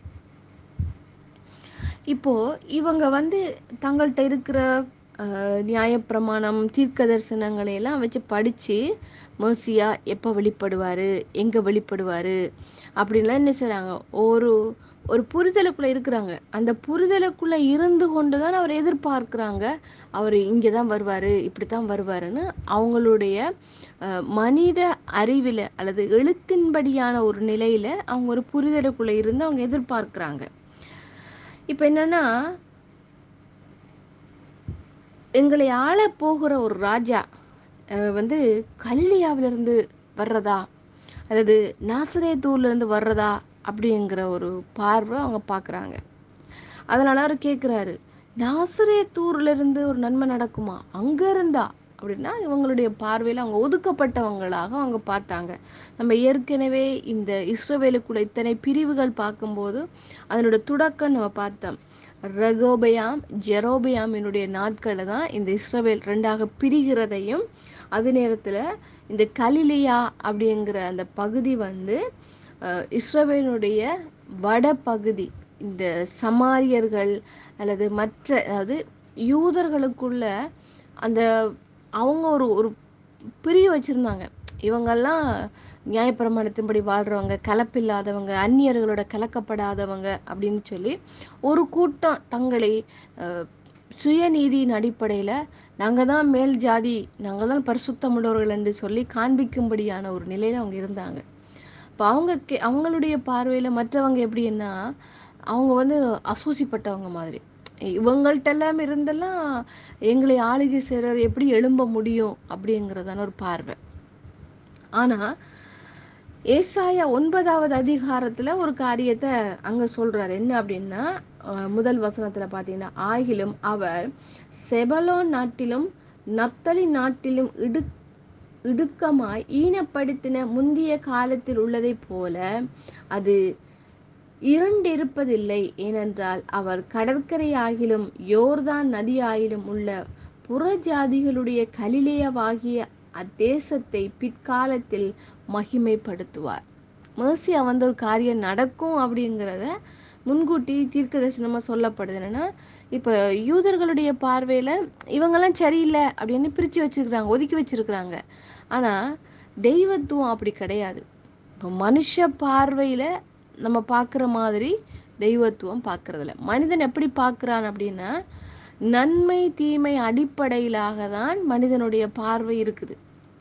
இப்போ இவங்க வந்து தங்கள்கிட்ட இருக்கிற அஹ், நியாயப்பிரமாணம் தீர்க்க தரிசனங்களை எல்லாம் வச்சு படிச்சு மர்சியா எப்போ வெளிப்படுவாரு எங்க வெளிப்படுவாரு அப்படின்லாம் என்ன செய்றாங்க ஒரு ஒரு புரிதலுக்குள்ள இருக்கிறாங்க அந்த புரிதலுக்குள்ள இருந்து கொண்டு தான் அவர் எதிர்பார்க்கிறாங்க அவர் இங்கே தான் வருவாரு இப்படி தான் வருவாருன்னு அவங்களுடைய அஹ், மனித அறிவில் அல்லது எழுத்தின்படியான ஒரு நிலையில அவங்க ஒரு புரிதலுக்குள்ள இருந்து அவங்க எதிர்பார்க்கிறாங்க இப்போ என்னன்னா எங்களை ஆள போகிற ஒரு ராஜா அஹ், வந்து கல்லியாவிலிருந்து வர்றதா அல்லது நாசரேத்தூர்ல இருந்து வர்றதா அப்படிங்கிற ஒரு பார்வை அவங்க பார்க்குறாங்க அதனால அவர் கேட்குறாரு நாசரேத்தூர்ல இருந்து ஒரு நன்மை நடக்குமா அங்க இருந்தா அப்படின்னா இவங்களுடைய பார்வையில் அவங்க ஒதுக்கப்பட்டவங்களாக அவங்க பார்த்தாங்க நம்ம ஏற்கனவே இந்த இஸ்ரவேலுக்குள்ள இத்தனை பிரிவுகள் பார்க்கும்போது அதனோட தொடக்கம் நம்ம பார்த்தோம் ரகோபயாம் ஜெரோபயாமினுடைய நாட்களில் தான் இந்த இஸ்ரவேல் ரெண்டாக பிரிகிறதையும் அது நேரத்தில் இந்த கலிலியா அப்படிங்கிற அந்த பகுதி வந்து அஹ், இஸ்ரவேலுடைய வடபகுதி இந்த சமாரியர்கள் அல்லது மற்ற அதாவது யூதர்களுக்குள்ள அந்த அவங்க ஒரு ஒரு பிரிவு வச்சிருந்தாங்க இவங்கெல்லாம் நியாயப்பிரமாணத்தின்படி வாழ்றவங்க கலப்பில்லாதவங்க அந்நியர்களோட கலக்கப்படாதவங்க அப்படின்னு சொல்லி ஒரு கூட்டம் தங்களை அஹ், சுயநீதியின் அடிப்படையில நாங்க தான் மேல் ஜாதி நாங்க தான் பரிசுத்தமுள்ளவர்கள் என்று சொல்லி காண்பிக்கும்படியான ஒரு நிலையில அவங்க இருந்தாங்க இப்போ அவங்க கே அவங்களுடைய பார்வையில மற்றவங்க எப்படின்னா அவங்க வந்து அசூசிப்பட்டவங்க மாதிரி இவங்கள்ட்ட எல்லாம் இருந்தெல்லாம் எங்களை ஆளுகை செய்கிறவர் எப்படி எழும்ப முடியும் அப்படிங்கிறதான ஒரு பார்வை ஆனா ஏசாயா ஒன்பதாவது அதிகாரத்துல ஒரு காரியத்தை அங்க சொல்றாரு என்ன அப்படின்னா அஹ், முதல் வசனத்துல பாத்தீங்கன்னா ஆகிலும் அவர் செபலோன் நாட்டிலும் நப்தலி நாட்டிலும் இடு இடுக்கமாய் ஈனப்படுத்தின முந்திய காலத்தில் உள்ளதைப் போல அது இருண்டிருப்பதில்லை ஏனென்றால் அவர் கடற்கரையாகிலும் யோர்தான் நதியாகிலும் உள்ள புறஜாதிகளுடைய கலிலேயவாகிய அத்தேசத்தை பிற்காலத்தில் மகிமைப்படுத்துவார் மேசியா வந்து ஒரு காரியம் நடக்கும் அப்படிங்கிறத முன்கூட்டி தீர்க்க தரிசனமா சொல்லப்படுது என்னன்னா இப்போ யூதர்களுடைய பார்வையில இவங்கெல்லாம் சரியில்லை அப்படின்னு பிரிச்சு வச்சிருக்கிறாங்க ஒதுக்கி வச்சிருக்கிறாங்க ஆனா தெய்வத்துவம் அப்படி கிடையாது இப்போ மனுஷ பார்வையில நம்ம பார்க்குற மாதிரி தெய்வத்துவம் பார்க்கறதில்ல மனிதன் எப்படி பார்க்கறான் அப்படின்னா நன்மை தீமை அடிப்படையிலாக தான் மனிதனுடைய பார்வை இருக்குது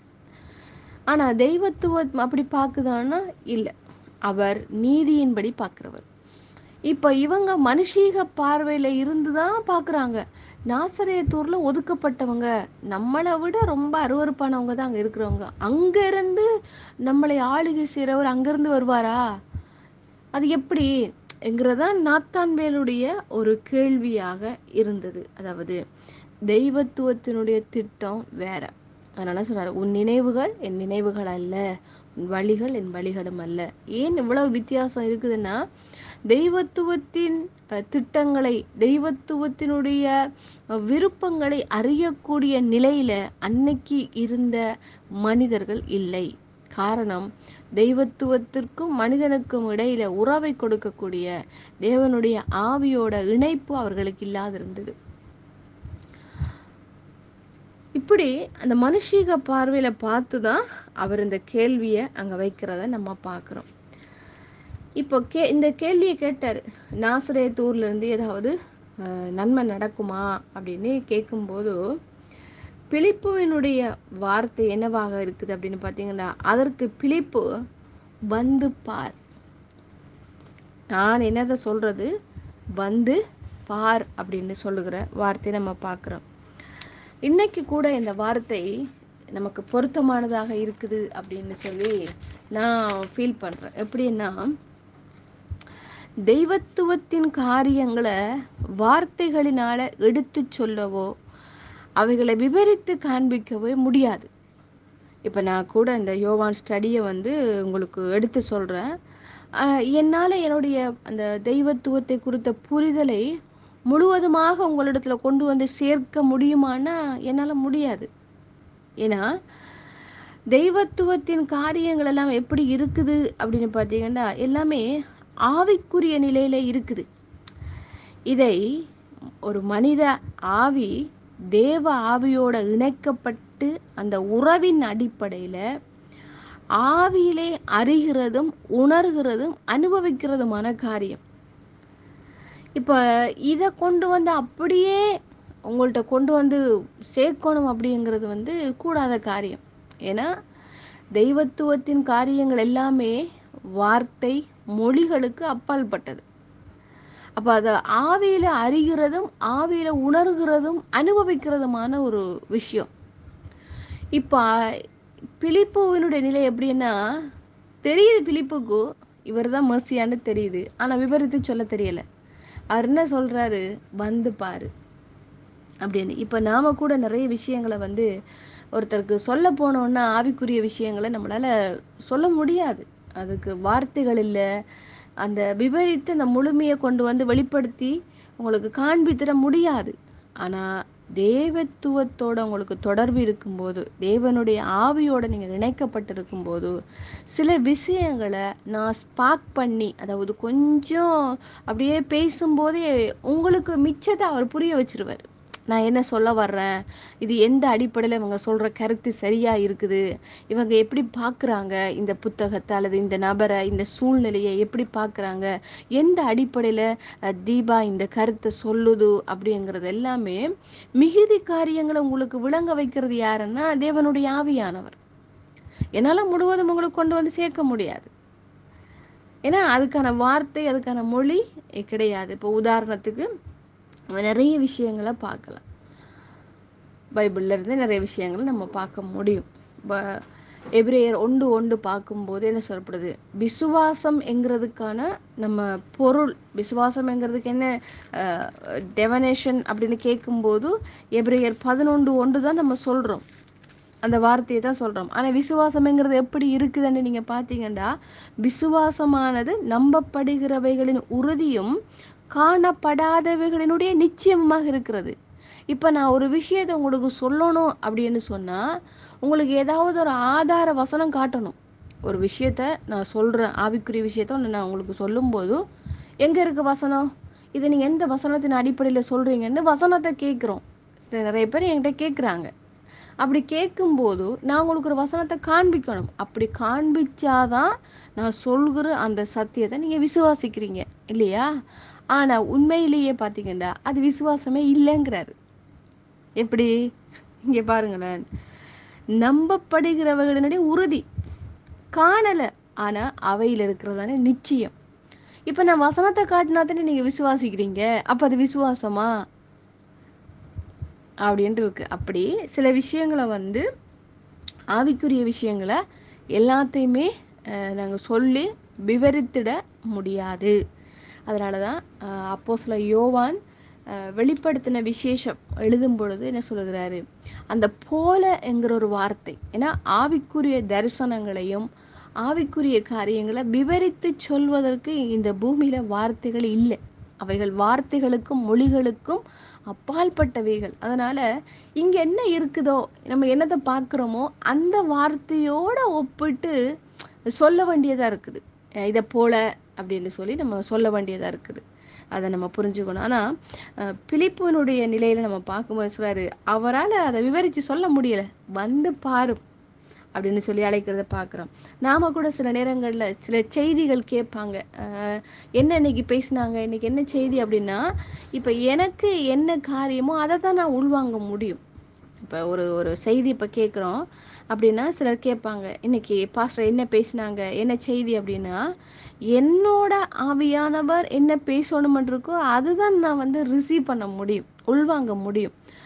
ஆனா தெய்வத்துவம் அப்படி பார்க்குதான்னா இல்லை அவர் நீதியின்படி பார்க்கிறவர் இப்போ இவங்க மனுஷீக பார்வையில இருந்து தான் பார்க்குறாங்க நாசரேத்தூர்ல ஒதுக்கப்பட்டவங்க நம்மளை விட ரொம்ப அருவருப்பானவங்க தான் அங்க இருக்கிறவங்க அங்க இருந்து நம்மளை ஆளுகை செய்கிறவர் அங்கிருந்து வருவாரா அது எப்படி என்கிறதான் நாத்தான்வேலுடைய ஒரு கேள்வியாக இருந்தது அதாவது தெய்வத்துவத்தினுடைய திட்டம் வேற அதனால சொன்னார் உன் நினைவுகள் என் நினைவுகள் அல்ல உன் வழிகள் என் வழிகளும் அல்ல ஏன் இவ்வளவு வித்தியாசம் இருக்குதுன்னா தெய்வத்துவத்தின் அஹ், திட்டங்களை தெய்வத்துவத்தினுடைய அஹ், விருப்பங்களை அறியக்கூடிய நிலையில அன்னைக்கு இருந்த மனிதர்கள் இல்லை காரணம் தெய்வத்துவத்திற்கும் மனிதனுக்கும் இடையில உறவை கொடுக்கக்கூடிய தேவனுடைய ஆவியோட இணைப்பு அவர்களுக்கு இல்லாதிருந்தது இப்படி அந்த மனுஷீக பார்வையில பார்த்து தான் அவர் இந்த கேள்வியை அங்க வைக்கிறத நம்ம பார்க்கிறோம் இப்போ கே இந்த கேள்வியை கேட்டார் நாசரேத்தூர்ல இருந்து ஏதாவது அஹ், நன்மை நடக்குமா அப்படின்னு கேட்கும்போது பிலிப்புவினுடைய வார்த்தை என்னவாக இருக்குது அப்படின்னு பார்த்தீங்கன்னா அதற்கு பிலிப்பு வந்து பார் நான் என்னதை சொல்றது வந்து பார் அப்படின்னு சொல்லுகிற வார்த்தையை நம்ம பார்க்குறோம் இன்னைக்கு கூட இந்த வார்த்தை நமக்கு பொருத்தமானதாக இருக்குது அப்படின்னு சொல்லி நான் ஃபீல் பண்றேன் எப்படின்னா தெய்வத்துவத்தின் காரியங்களை வார்த்தைகளினால எடுத்து சொல்லவோ அவைகளை விவரித்து காண்பிக்கவே முடியாது இப்போ நான் கூட இந்த யோவான் ஸ்டடியை வந்து உங்களுக்கு எடுத்து சொல்கிறேன் என்னால் என்னுடைய அந்த தெய்வத்துவத்தை குறித்த புரிதலை முழுவதுமாக உங்களிடத்துல கொண்டு வந்து சேர்க்க முடியுமான்னா என்னால் முடியாது ஏன்னா தெய்வத்துவத்தின் காரியங்கள் எல்லாம் எப்படி இருக்குது அப்படின்னு பார்த்தீங்கன்னா எல்லாமே ஆவிக்குரிய நிலையில இருக்குது இதை ஒரு மனித ஆவி தேவ ஆவியோட இணைக்கப்பட்டு அந்த உறவின் அடிப்படையில ஆவியிலே அறிகிறதும் உணர்கிறதும் அனுபவிக்கிறதுமான காரியம் இப்போ இதை கொண்டு வந்து அப்படியே உங்கள்கிட்ட கொண்டு வந்து சேர்க்கணும் அப்படிங்கிறது வந்து கூடாத காரியம் ஏன்னா தெய்வத்துவத்தின் காரியங்கள் எல்லாமே வார்த்தை மொழிகளுக்கு அப்பாற்பட்டது அப்போ அதை ஆவியில அறிகிறதும் ஆவியில உணர்கிறதும் அனுபவிக்கிறதுமான ஒரு விஷயம் இப்போ பிலிப்புவினுடைய நிலை எப்படின்னா தெரியுது பிலிப்புக்கு இவர் தான் மர்சியான்னு தெரியுது ஆனால் விவரித்து சொல்ல தெரியல அவர் என்ன சொல்றாரு வந்து பாரு அப்படின்னு இப்போ நாம கூட நிறைய விஷயங்களை வந்து ஒருத்தருக்கு சொல்ல போனோம்னா ஆவிக்குரிய விஷயங்களை நம்மளால சொல்ல முடியாது அதுக்கு வார்த்தைகள் இல்லை அந்த விவரித்து அந்த முழுமையை கொண்டு வந்து வெளிப்படுத்தி உங்களுக்கு காண்பித்திட முடியாது ஆனா தேவத்துவத்தோட உங்களுக்கு தொடர்பு இருக்கும்போது தேவனுடைய ஆவியோட நீங்க இணைக்கப்பட்டிருக்கும் போது சில விஷயங்களை நான் ஸ்பார்க் பண்ணி அதாவது கொஞ்சம் அப்படியே பேசும்போதே உங்களுக்கு மிச்சத்தை அவர் புரிய வச்சிருவார் நான் என்ன சொல்ல வர்றேன் இது எந்த அடிப்படையில் இவங்க சொல்ற கருத்து சரியா இருக்குது இவங்க எப்படி பார்க்குறாங்க இந்த புத்தகத்தை அல்லது இந்த நபரை இந்த சூழ்நிலையை எப்படி பார்க்குறாங்க எந்த அடிப்படையில் அஹ், தீபா இந்த கருத்தை சொல்லுது அப்படிங்கிறது எல்லாமே மிகுதி காரியங்களை உங்களுக்கு விளங்க வைக்கிறது யாருன்னா தேவனுடைய ஆவியானவர் என்னால் முழுவதும் உங்களுக்கு கொண்டு வந்து சேர்க்க முடியாது ஏன்னா அதுக்கான வார்த்தை அதுக்கான மொழி கிடையாது இப்போ உதாரணத்துக்கு நிறைய விஷயங்களை பார்க்கலாம் பைபிள்ல இருந்து நிறைய விஷயங்களை நம்ம பார்க்க முடியும் ப- எபிரேயர் ஒன்று ஒன்று பார்க்கும்போது என்ன சொல்லப்படுது விசுவாசம் என்கிறதுக்கான நம்ம பொருள் விசுவாசம் என்கிறதுக்கு என்ன டெவனேஷன் அப்படின்னு கேட்கும்போது எபிரேயர் பதினொன்று ஒன்று தான் நம்ம சொல்றோம் அந்த வார்த்தையை தான் சொல்றோம் ஆனா விசுவாசம்ங்கிறது எப்படி இருக்குதுன்னு நீங்க பார்த்தீங்கன்னா விசுவாசமானது நம்பப்படுகிறவைகளின் உறுதியும் காணப்படாதவைகளினுடைய நிச்சயமாக இருக்கிறது இப்ப நான் ஒரு விஷயத்தை உங்களுக்கு சொல்லணும் அப்படின்னு சொன்னா உங்களுக்கு ஏதாவது ஒரு ஆதார வசனம் காட்டணும் ஒரு விஷயத்த நான் சொல்றேன் ஆவிக்குரிய விஷயத்த ஒண்ணு நான் உங்களுக்கு சொல்லும்போது எங்க இருக்கு வசனம் இதை நீங்க எந்த வசனத்தின் அடிப்படையில சொல்றீங்கன்னு வசனத்தை கேட்குறோம் நிறைய பேர் என்கிட்ட கேட்குறாங்க அப்படி கேட்கும்போது நான் உங்களுக்கு ஒரு வசனத்தை காண்பிக்கணும் அப்படி காண்பிச்சாதான் நான் சொல்கிற அந்த சத்தியத்தை நீங்க விசுவாசிக்கிறீங்க இல்லையா ஆனா உண்மையிலேயே பாத்தீங்கன்னா அது விசுவாசமே இல்லைங்கிறாரு எப்படி இங்க பாருங்களேன் நம்பப்படுகிறவர்களினுடைய உறுதி காணல ஆனா அவையில் இருக்கிறதான நிச்சயம் இப்ப நான் வசனத்தை காட்டினா தானே நீங்க விசுவாசிக்கிறீங்க அப்ப அது விசுவாசமா அப்படின்ட்டு இருக்கு அப்படி சில விஷயங்களை வந்து ஆவிக்குரிய விஷயங்களை எல்லாத்தையுமே அஹ், நாங்க சொல்லி விவரித்திட முடியாது அதனால தான் அப்போ சில யோவான் அஹ், வெளிப்படுத்தின விசேஷம் எழுதும் பொழுது என்ன சொல்லுகிறாரு அந்த போல என்கிற ஒரு வார்த்தை ஏன்னா ஆவிக்குரிய தரிசனங்களையும் ஆவிக்குரிய காரியங்களை விவரித்து சொல்வதற்கு இந்த பூமியில வார்த்தைகள் இல்லை அவைகள் வார்த்தைகளுக்கும் மொழிகளுக்கும் அப்பாற்பட்டவைகள் அதனால இங்க என்ன இருக்குதோ நம்ம என்னத்தை பார்க்குறோமோ அந்த வார்த்தையோட ஒப்பிட்டு சொல்ல வேண்டியதா இருக்குது அஹ் இதை போல அப்படின்னு சொல்லி நம்ம சொல்ல வேண்டியதா இருக்குது அதை நம்ம புரிஞ்சுக்கணும் ஆனா அஹ் பிலிப்புனுடைய நிலையில நம்ம பார்க்கும்போது சொல்றாரு அவரால அதை விவரிச்சு சொல்ல முடியல வந்து பாரு அப்படின்னு சொல்லி அழைக்கிறத பார்க்குறோம் நாம கூட சில நேரங்கள்ல சில செய்திகள் கேட்பாங்க அஹ் என்ன இன்னைக்கு பேசினாங்க இன்னைக்கு என்ன செய்தி அப்படின்னா இப்ப எனக்கு என்ன காரியமோ அதை தான் நான் உள்வாங்க முடியும் இப்ப ஒரு ஒரு செய்தி இப்ப கேட்குறோம் அப்படின்னா சிலர் கேட்பாங்க இன்னைக்கு பாஸ்டர் என்ன பேசினாங்க என்ன செய்தி அப்படின்னா என்னோட ஆவியானவர் என்ன பேசணும்னு இருக்கோ அதுதான் நான் வந்து ரிசீவ் பண்ண முடியும் உள்வாங்க முடியும்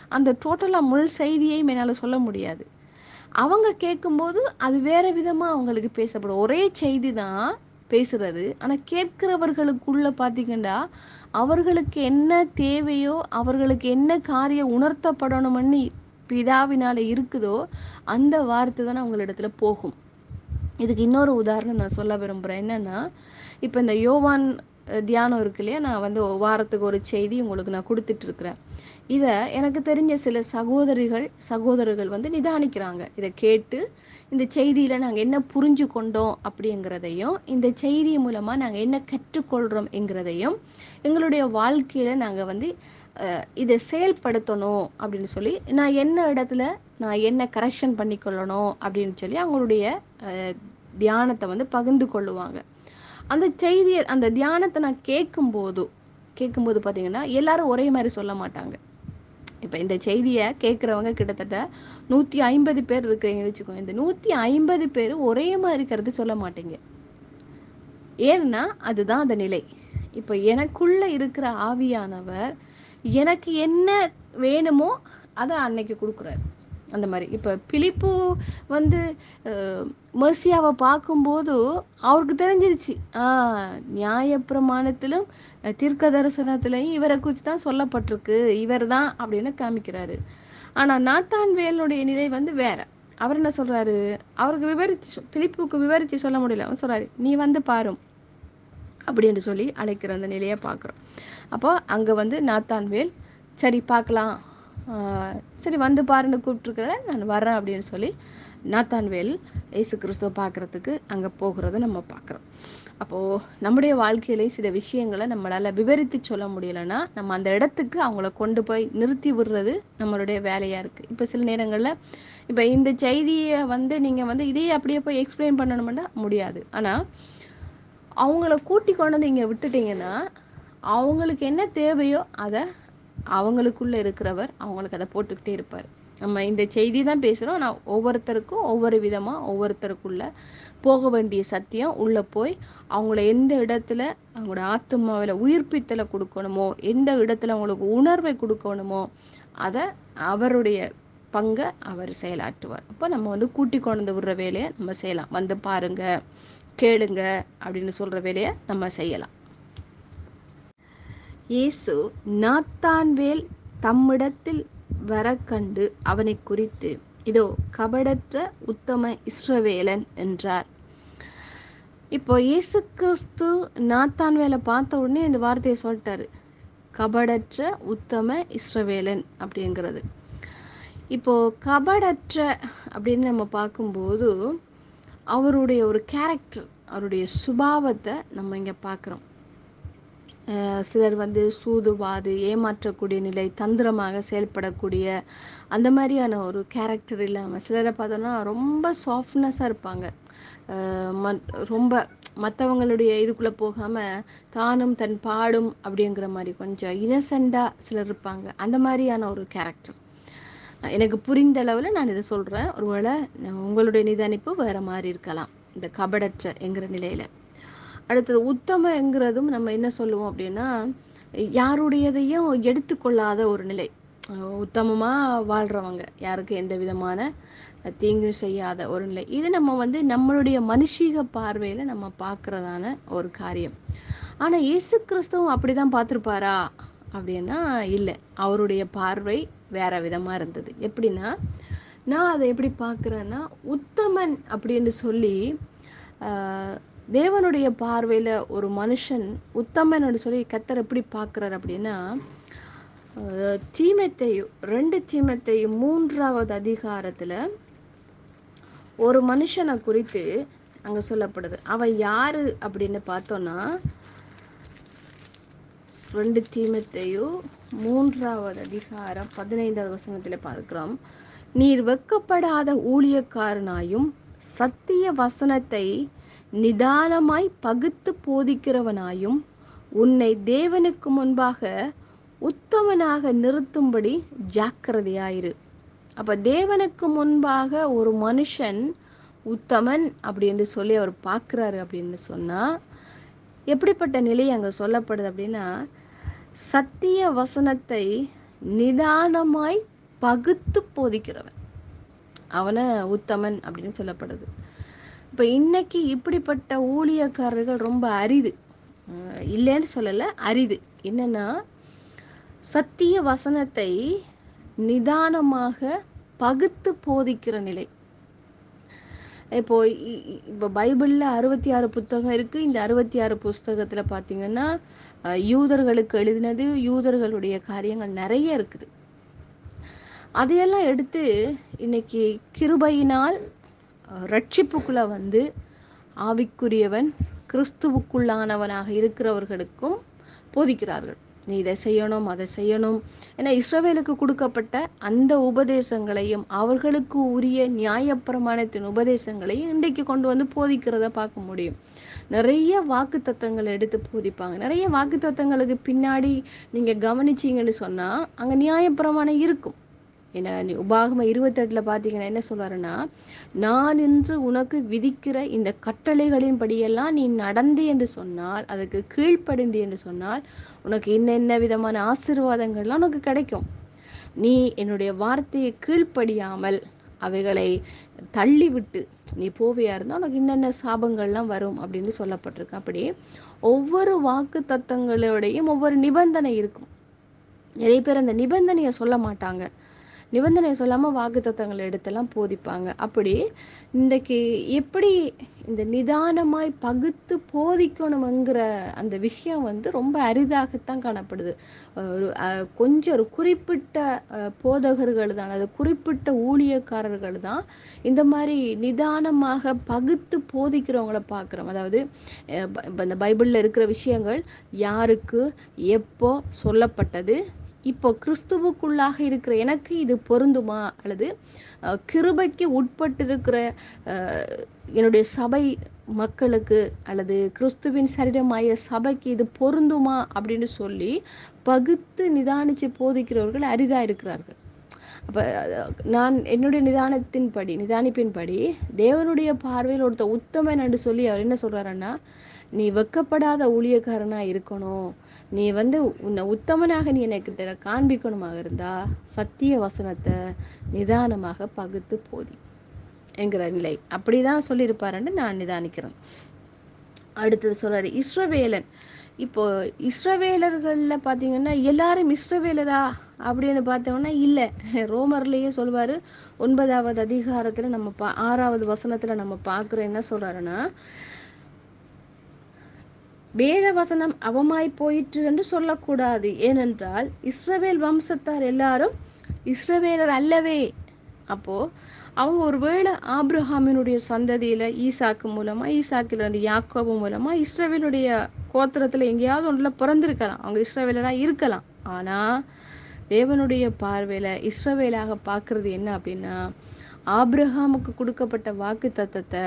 அந்த டோட்டலாக முள் செய்தியையும் என்னால் சொல்ல முடியாது அவங்க கேட்கும்போது அது வேற விதமாக அவங்களுக்கு பேசப்படும் ஒரே செய்தி தான் பேசுறது ஆனால் கேட்கிறவர்களுக்குள்ள பார்த்தீங்கன்னா அவர்களுக்கு என்ன தேவையோ அவர்களுக்கு என்ன காரியம் உணர்த்தப்படணும்னு பிதாவினால இருக்குதோ அந்த வார்த்தை தான் அவங்களிடத்துல போகும் இதுக்கு இன்னொரு உதாரணம் நான் சொல்ல விரும்புகிறேன் என்னன்னா இப்போ இந்த யோவான் அஹ், தியானம் இருக்கு இல்லையா நான் வந்து ஒரு வாரத்துக்கு ஒரு செய்தி உங்களுக்கு நான் கொடுத்துட்டு இருக்கிறேன் இதை எனக்கு தெரிஞ்ச சில சகோதரிகள் சகோதரர்கள் வந்து நிதானிக்கிறாங்க இதை கேட்டு இந்த செய்தியில் நாங்கள் என்ன புரிஞ்சு கொண்டோம் அப்படிங்கிறதையும் இந்த செய்தி மூலமாக நாங்கள் என்ன கற்றுக்கொள்கிறோம் என்கிறதையும் எங்களுடைய வாழ்க்கையில் நாங்கள் வந்து அஹ், இதை செயல்படுத்தணும் அப்படின்னு சொல்லி நான் என்ன இடத்துல நான் என்ன கரெக்ஷன் பண்ணிக்கொள்ளணும் அப்படின்னு சொல்லி அவங்களுடைய அஹ், தியானத்தை வந்து பகிர்ந்து கொள்ளுவாங்க அந்த செய்தியை அந்த தியானத்தை நான் கேட்கும்போது கேட்கும்போது பார்த்தீங்கன்னா எல்லாரும் ஒரே மாதிரி சொல்ல மாட்டாங்க இப்போ இந்த செய்தியை கேட்குறவங்க கிட்டத்தட்ட நூற்றி ஐம்பது பேர் இருக்கிறீங்கன்னு வச்சுக்கோங்க இந்த நூற்றி ஐம்பது பேர் ஒரே மாதிரி கருத்து சொல்ல மாட்டீங்க ஏன்னா அதுதான் அந்த நிலை இப்போ எனக்குள்ள இருக்கிற ஆவியானவர் எனக்கு என்ன வேணுமோ அதை அன்னைக்கு கொடுக்குறாரு அந்த மாதிரி இப்போ பிலிப்பு வந்து மெர்சியாவை பார்க்கும்போது அவருக்கு தெரிஞ்சிருச்சு ஆ நியாயப்பிரமாணத்திலும் அஹ், தீர்க்க தரிசனத்திலையும் இவரை குறித்து தான் சொல்லப்பட்டிருக்கு இவர் தான் அப்படின்னு காமிக்கிறாரு ஆனால் நாத்தான் வேலுடைய நிலை வந்து வேற அவர் என்ன சொல்றாரு அவருக்கு விவரிச்சு சொ- பிலிப்புக்கு விவரிச்சு சொல்ல முடியல அவர் சொல்றாரு நீ வந்து பாரும் அப்படின்னு சொல்லி அழைக்கிற அந்த நிலையை பார்க்குறோம் அப்போ அங்கே வந்து நாத்தான்வேல் சரி பார்க்கலாம் ஆஹ் சரி வந்து பாருன்னு கூப்பிட்டுருக்கிற நான் வரேன் அப்படின்னு சொல்லி நாத்தான்வேல் இயேசு கிறிஸ்துவ பார்க்குறதுக்கு அங்கே போகிறத நம்ம பார்க்குறோம் அப்போது நம்முடைய வாழ்க்கையிலே சில விஷயங்களை நம்மளால் விவரித்து சொல்ல முடியலைன்னா நம்ம அந்த இடத்துக்கு அவங்கள கொண்டு போய் நிறுத்தி விடுறது நம்மளுடைய வேலையாக இருக்குது இப்போ சில நேரங்களில் இப்போ இந்த செய்தியை வந்து நீங்கள் வந்து இதையே அப்படியே போய் எக்ஸ்பிளைன் பண்ணணும்னா முடியாது ஆனால் அவங்கள கூட்டி கொண்டு வந்து இங்கே விட்டுட்டீங்கன்னா அவங்களுக்கு என்ன தேவையோ அதை அவங்களுக்குள்ள இருக்கிறவர் அவங்களுக்கு அதை போட்டுக்கிட்டே இருப்பார் நம்ம இந்த செய்தி தான் பேசுகிறோம் ஆனால் ஒவ்வொருத்தருக்கும் ஒவ்வொரு விதமாக ஒவ்வொருத்தருக்குள்ள போக வேண்டிய சத்தியம் உள்ளே போய் அவங்கள எந்த இடத்துல அவங்களோட ஆத்மாவில் உயிர்ப்பித்தலை கொடுக்கணுமோ எந்த இடத்துல அவங்களுக்கு உணர்வை கொடுக்கணுமோ அதை அவருடைய பங்கை அவர் செயலாற்றுவார் அப்போ நம்ம வந்து கூட்டி கொண்டு வந்து விடுற வேலையை நம்ம செய்யலாம் வந்து பாருங்க கேளுங்க அப்படின்னு சொல்ற வேலையை நம்ம செய்யலாம் இயேசு நாத்தான்வேல் தம்மிடத்தில் வர கண்டு அவனை குறித்து இதோ கபடற்ற உத்தம இஸ்ரவேலன் என்றார் இப்போ இயேசு கிறிஸ்து நாத்தான்வேலை பார்த்த உடனே இந்த வார்த்தையை சொல்லிட்டாரு கபடற்ற உத்தம இஸ்ரவேலன் அப்படிங்கிறது இப்போ கபடற்ற அப்படின்னு நம்ம பார்க்கும்போது அவருடைய ஒரு கேரக்டர் அவருடைய சுபாவத்தை நம்ம இங்க பார்க்குறோம் அஹ் சிலர் வந்து சூதுவாது ஏமாற்றக்கூடிய நிலை தந்திரமாக செயல்படக்கூடிய அந்த மாதிரியான ஒரு கேரக்டர் இல்லாமல் சிலரை பார்த்தோன்னா ரொம்ப சாஃப்ட்னஸாக இருப்பாங்க அஹ் மத்- ரொம்ப மற்றவங்களுடைய இதுக்குள்ளே போகாமல் தானும் தன் பாடும் அப்படிங்கிற மாதிரி கொஞ்சம் இன்னசெண்டாக சிலர் இருப்பாங்க அந்த மாதிரியான ஒரு கேரக்டர் எனக்கு புரிந்த அளவில் நான் இதை சொல்கிறேன் ஒருவேளை நான் உங்களுடைய நிதானிப்பு வேறு மாதிரி இருக்கலாம் இந்த கபடற்ற என்கிற நிலையில் அடுத்தது உத்தமங்கிறதும் நம்ம என்ன சொல்லுவோம் அப்படின்னா யாருடையதையும் எடுத்துக்கொள்ளாத ஒரு நிலை அஹ் உத்தமமா வாழ்றவங்க யாருக்கு எந்த விதமான தீங்கும் செய்யாத ஒரு நிலை இது நம்ம வந்து நம்மளுடைய மனுஷீக பார்வையில நம்ம பார்க்கறதான ஒரு காரியம் ஆனா இயேசு கிறிஸ்துவும் அப்படிதான் பார்த்திருப்பாரா அப்படின்னா இல்லை அவருடைய பார்வை வேற விதமா இருந்தது எப்படின்னா நான் அதை எப்படி பார்க்குறேன்னா உத்தமன் அப்படின்னு சொல்லி ஆஹ், தேவனுடைய பார்வையில் ஒரு மனுஷன் உத்தமன் சொல்லி கத்தர் எப்படி பார்க்குறாரு அப்படின்னா ஆஹ், தீமத்தையும் ரெண்டு தீமத்தையும் மூன்றாவது அதிகாரத்தில் ஒரு மனுஷனை குறித்து அங்கே சொல்லப்படுது அவன் யாரு அப்படின்னு பார்த்தோன்னா ரெண்டு தீமத்தையும் மூன்றாவது அதிகாரம் பதினைந்தாவது வசனத்தில் பார்க்கிறோம் நீர் வெக்கப்படாத ஊழியக்காரனாயும் சத்திய வசனத்தை நிதானமாய் பகுத்து போதிக்கிறவனாயும் உன்னை தேவனுக்கு முன்பாக உத்தமனாக நிறுத்தும்படி ஜாக்கிரதையாயிரு அப்ப தேவனுக்கு முன்பாக ஒரு மனுஷன் உத்தமன் அப்படின்னு சொல்லி அவர் பார்க்குறாரு அப்படின்னு சொன்னா எப்படிப்பட்ட நிலை அங்க சொல்லப்படுது அப்படின்னா சத்திய வசனத்தை நிதானமாய் பகுத்து போதிக்கிறவன் அவனை உத்தமன் அப்படின்னு சொல்லப்படுது இப்போ இன்னைக்கு இப்படிப்பட்ட ஊழியக்காரர்கள் ரொம்ப அரிது அஹ் இல்லைன்னு சொல்லலை அரிது என்னன்னா சத்திய வசனத்தை நிதானமாக பகுத்து போதிக்கிற நிலை இப்போ இ- இ- இப்போ பைபிளில் அறுபத்தி ஆறு புத்தகம் இருக்கு இந்த அறுபத்தி ஆறு புஸ்தகத்துல பார்த்தீங்கன்னா அஹ், யூதர்களுக்கு எழுதினது யூதர்களுடைய காரியங்கள் நிறைய இருக்குது அதையெல்லாம் எடுத்து இன்னைக்கு கிருபையினால் அஹ், ரட்சிப்புக்குள்ள வந்து ஆவிக்குரியவன் கிறிஸ்துவுக்குள்ளானவனாக இருக்கிறவர்களுக்கும் போதிக்கிறார்கள் நீ இதை செய்யணும் அதை செய்யணும் ஏன்னா இஸ்ரவேலுக்கு கொடுக்கப்பட்ட அந்த உபதேசங்களையும் அவர்களுக்கு உரிய நியாயப்பிரமாணத்தின் உபதேசங்களையும் இன்றைக்கு கொண்டு வந்து போதிக்கிறத பார்க்க முடியும் நிறைய வாக்கு தத்தங்களை எடுத்து போதிப்பாங்க நிறைய வாக்கு தத்தங்களுக்கு பின்னாடி நீங்க கவனிச்சீங்கன்னு சொன்னா அங்க நியாயப்பிரமாணம் இருக்கும் ஏன்னா நீ உபாகம இருபத்தெட்டுல பாத்தீங்கன்னா என்ன சொல்றாருன்னா நான் இன்று உனக்கு விதிக்கிற இந்த கட்டளைகளின் படியெல்லாம் நீ நடந்து என்று சொன்னால் அதுக்கு கீழ்ப்படிந்து என்று சொன்னால் உனக்கு இன்னென்ன விதமான ஆசீர்வாதங்கள்லாம் உனக்கு கிடைக்கும் நீ என்னுடைய வார்த்தையை கீழ்ப்படியாமல் அவைகளை தள்ளிவிட்டு நீ போவியா இருந்தால் உனக்கு இன்னென்ன சாபங்கள்லாம் வரும் அப்படின்னு சொல்லப்பட்டிருக்கு அப்படி ஒவ்வொரு வாக்கு தத்தங்களோடையும் ஒவ்வொரு நிபந்தனை இருக்கும் நிறைய பேர் அந்த நிபந்தனையை சொல்ல மாட்டாங்க நிபந்தனை சொல்லாம வாக்கு தத்தங்களை எடுத்தெல்லாம் போதிப்பாங்க அப்படி இன்றைக்கு எப்படி இந்த நிதானமாய் பகுத்து போதிக்கணுங்கிற அந்த விஷயம் வந்து ரொம்ப அரிதாகத்தான் காணப்படுது ஒரு அஹ், கொஞ்சம் ஒரு குறிப்பிட்ட அஹ், போதகர்கள் தான் அது குறிப்பிட்ட ஊழியக்காரர்கள் தான் இந்த மாதிரி நிதானமாக பகுத்து போதிக்கிறவங்கள பார்க்குறோம் அதாவது அஹ், ப- இப்ப இந்த பைபிளில் இருக்கிற விஷயங்கள் யாருக்கு எப்போ சொல்லப்பட்டது இப்போ கிறிஸ்துவுக்குள்ளாக இருக்கிற எனக்கு இது பொருந்துமா அல்லது அஹ், கிருபைக்கு உட்பட்டிருக்கிற அஹ், என்னுடைய சபை மக்களுக்கு அல்லது கிறிஸ்துவின் சரீரமாய சபைக்கு இது பொருந்துமா அப்படின்னு சொல்லி பகுத்து நிதானிச்சு போதிக்கிறவர்கள் அரிதா இருக்கிறார்கள் அப்ப அஹ், நான் என்னுடைய நிதானத்தின்படி நிதானிப்பின்படி தேவனுடைய பார்வையில் ஒருத்த உத்தமன் என்று சொல்லி அவர் என்ன சொல்றாருன்னா நீ வெக்கப்படாத ஊழியக்காரனா இருக்கணும் நீ வந்து உன்னை உத்தமனாக நீ எனக்கு தெ- காண்பிக்கணுமாக இருந்தா சத்திய வசனத்தை நிதானமாக பகுத்து போதி என்கிற நிலை அப்படிதான் சொல்லியிருப்பாருன்னு நான் நிதானிக்கிறேன் அடுத்தது சொல்றாரு இஸ்ரவேலன் இப்போ இஸ்ரவேலர்கள்ல பாத்தீங்கன்னா எல்லாரும் இஸ்ரவேலரா அப்படின்னு பார்த்தோம்னா இல்ல ரோமர்லயே சொல்வாரு ஒன்பதாவது அதிகாரத்துல நம்ம பா ஆறாவது வசனத்துல நம்ம பார்க்கிறோம் என்ன சொல்றாருன்னா வேத வசனம் அவமாய் போயிற்று என்று சொல்லக்கூடாது ஏனென்றால் இஸ்ரவேல் வம்சத்தார் எல்லாரும் இஸ்ரவேலர் அல்லவே அப்போ அவங்க ஒருவேளை ஆபிரஹாமினுடைய சந்ததியில ஈசாக்கு மூலமா ஈசாக்கில இருந்து யாக்கோபு மூலமா இஸ்ரவேலுடைய கோத்திரத்துல எங்கேயாவது ஒன்றுல பிறந்திருக்கலாம் அவங்க இஸ்ரவேலரா இருக்கலாம் ஆனா தேவனுடைய பார்வையில இஸ்ரவேலாக பார்க்கிறது என்ன அப்படின்னா ஆபிரஹாமுக்கு கொடுக்கப்பட்ட வாக்கு தத்தத்தை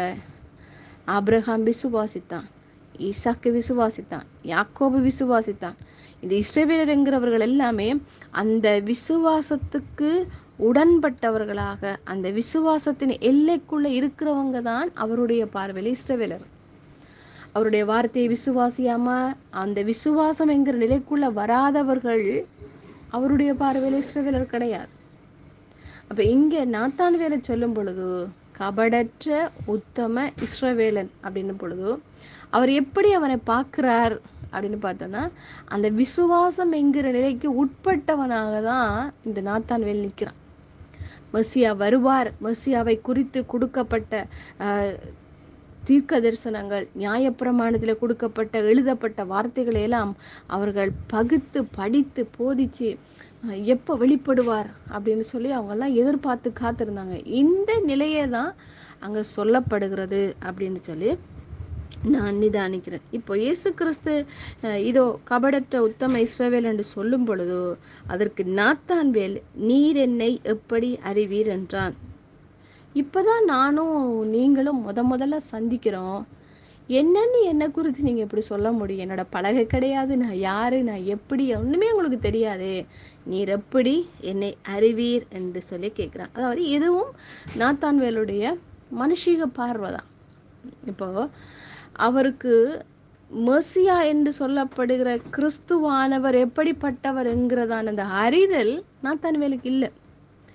ஆபிரகாம் விசுவாசித்தான் ஈசாக்கு விசுவாசித்தான் யாக்கோபு விசுவாசித்தான் இந்த இஸ்ரவேலர் என்கிறவர்கள் எல்லாமே அந்த விசுவாசத்துக்கு உடன்பட்டவர்களாக அந்த விசுவாசத்தின் எல்லைக்குள்ள இருக்கிறவங்க தான் அவருடைய பார்வையில் இஸ்ரவேலர் அவருடைய வார்த்தையை விசுவாசியாம அந்த விசுவாசம் என்கிற நிலைக்குள்ள வராதவர்கள் அவருடைய பார்வையில் இஸ்ரவேலர் கிடையாது அப்ப இங்க நாத்தான் வேலை சொல்லும் பொழுது கபடற்ற உத்தம இஸ்ரவேலன் அப்படின்னு பொழுது அவர் எப்படி அவனை பார்க்கிறார் அப்படின்னு பார்த்தோம்னா அந்த விசுவாசம் என்கிற நிலைக்கு உட்பட்டவனாக தான் இந்த நாத்தான் வேல் நிற்கிறான் மெஸ்ஸியா வருவார் மெஸ்ஸியாவை குறித்து கொடுக்கப்பட்ட ஆஹ், தீர்க்க தரிசனங்கள் நியாயப்பிரமாணத்தில் கொடுக்கப்பட்ட எழுதப்பட்ட வார்த்தைகளை எல்லாம் அவர்கள் பகுத்து படித்து போதிச்சு அஹ், எப்போ வெளிப்படுவார் அப்படின்னு சொல்லி அவங்கெல்லாம் எதிர்பார்த்து காத்திருந்தாங்க இந்த நிலையை தான் அங்கே சொல்லப்படுகிறது அப்படின்னு சொல்லி நான் நிதானிக்கிறேன் இப்போ இயேசு கிறிஸ்து அஹ், இதோ கபடற்ற உத்தம இஸ்ரவேல் என்று சொல்லும் பொழுது அதற்கு நாத்தான் வேல் நீர் என்னை எப்படி அறிவீர் என்றான் இப்பதான் நானும் நீங்களும் முத முதல்ல சந்திக்கிறோம் என்னன்னு என்னை குறித்து நீங்க எப்படி சொல்ல முடியும் என்னோட பழக கிடையாது நான் யாரு நான் எப்படி ஒண்ணுமே உங்களுக்கு தெரியாதே நீர் எப்படி என்னை அறிவீர் என்று சொல்லி கேட்கிறான் அதாவது இதுவும் நாத்தான்வேலுடைய மனுஷிக பார்வை தான் இப்போ அவருக்கு மெர்சியா என்று சொல்லப்படுகிற கிறிஸ்துவானவர் எப்படிப்பட்டவர் என்கிறதான அந்த அறிதல் நாத்தான்வேலுக்கு இல்லை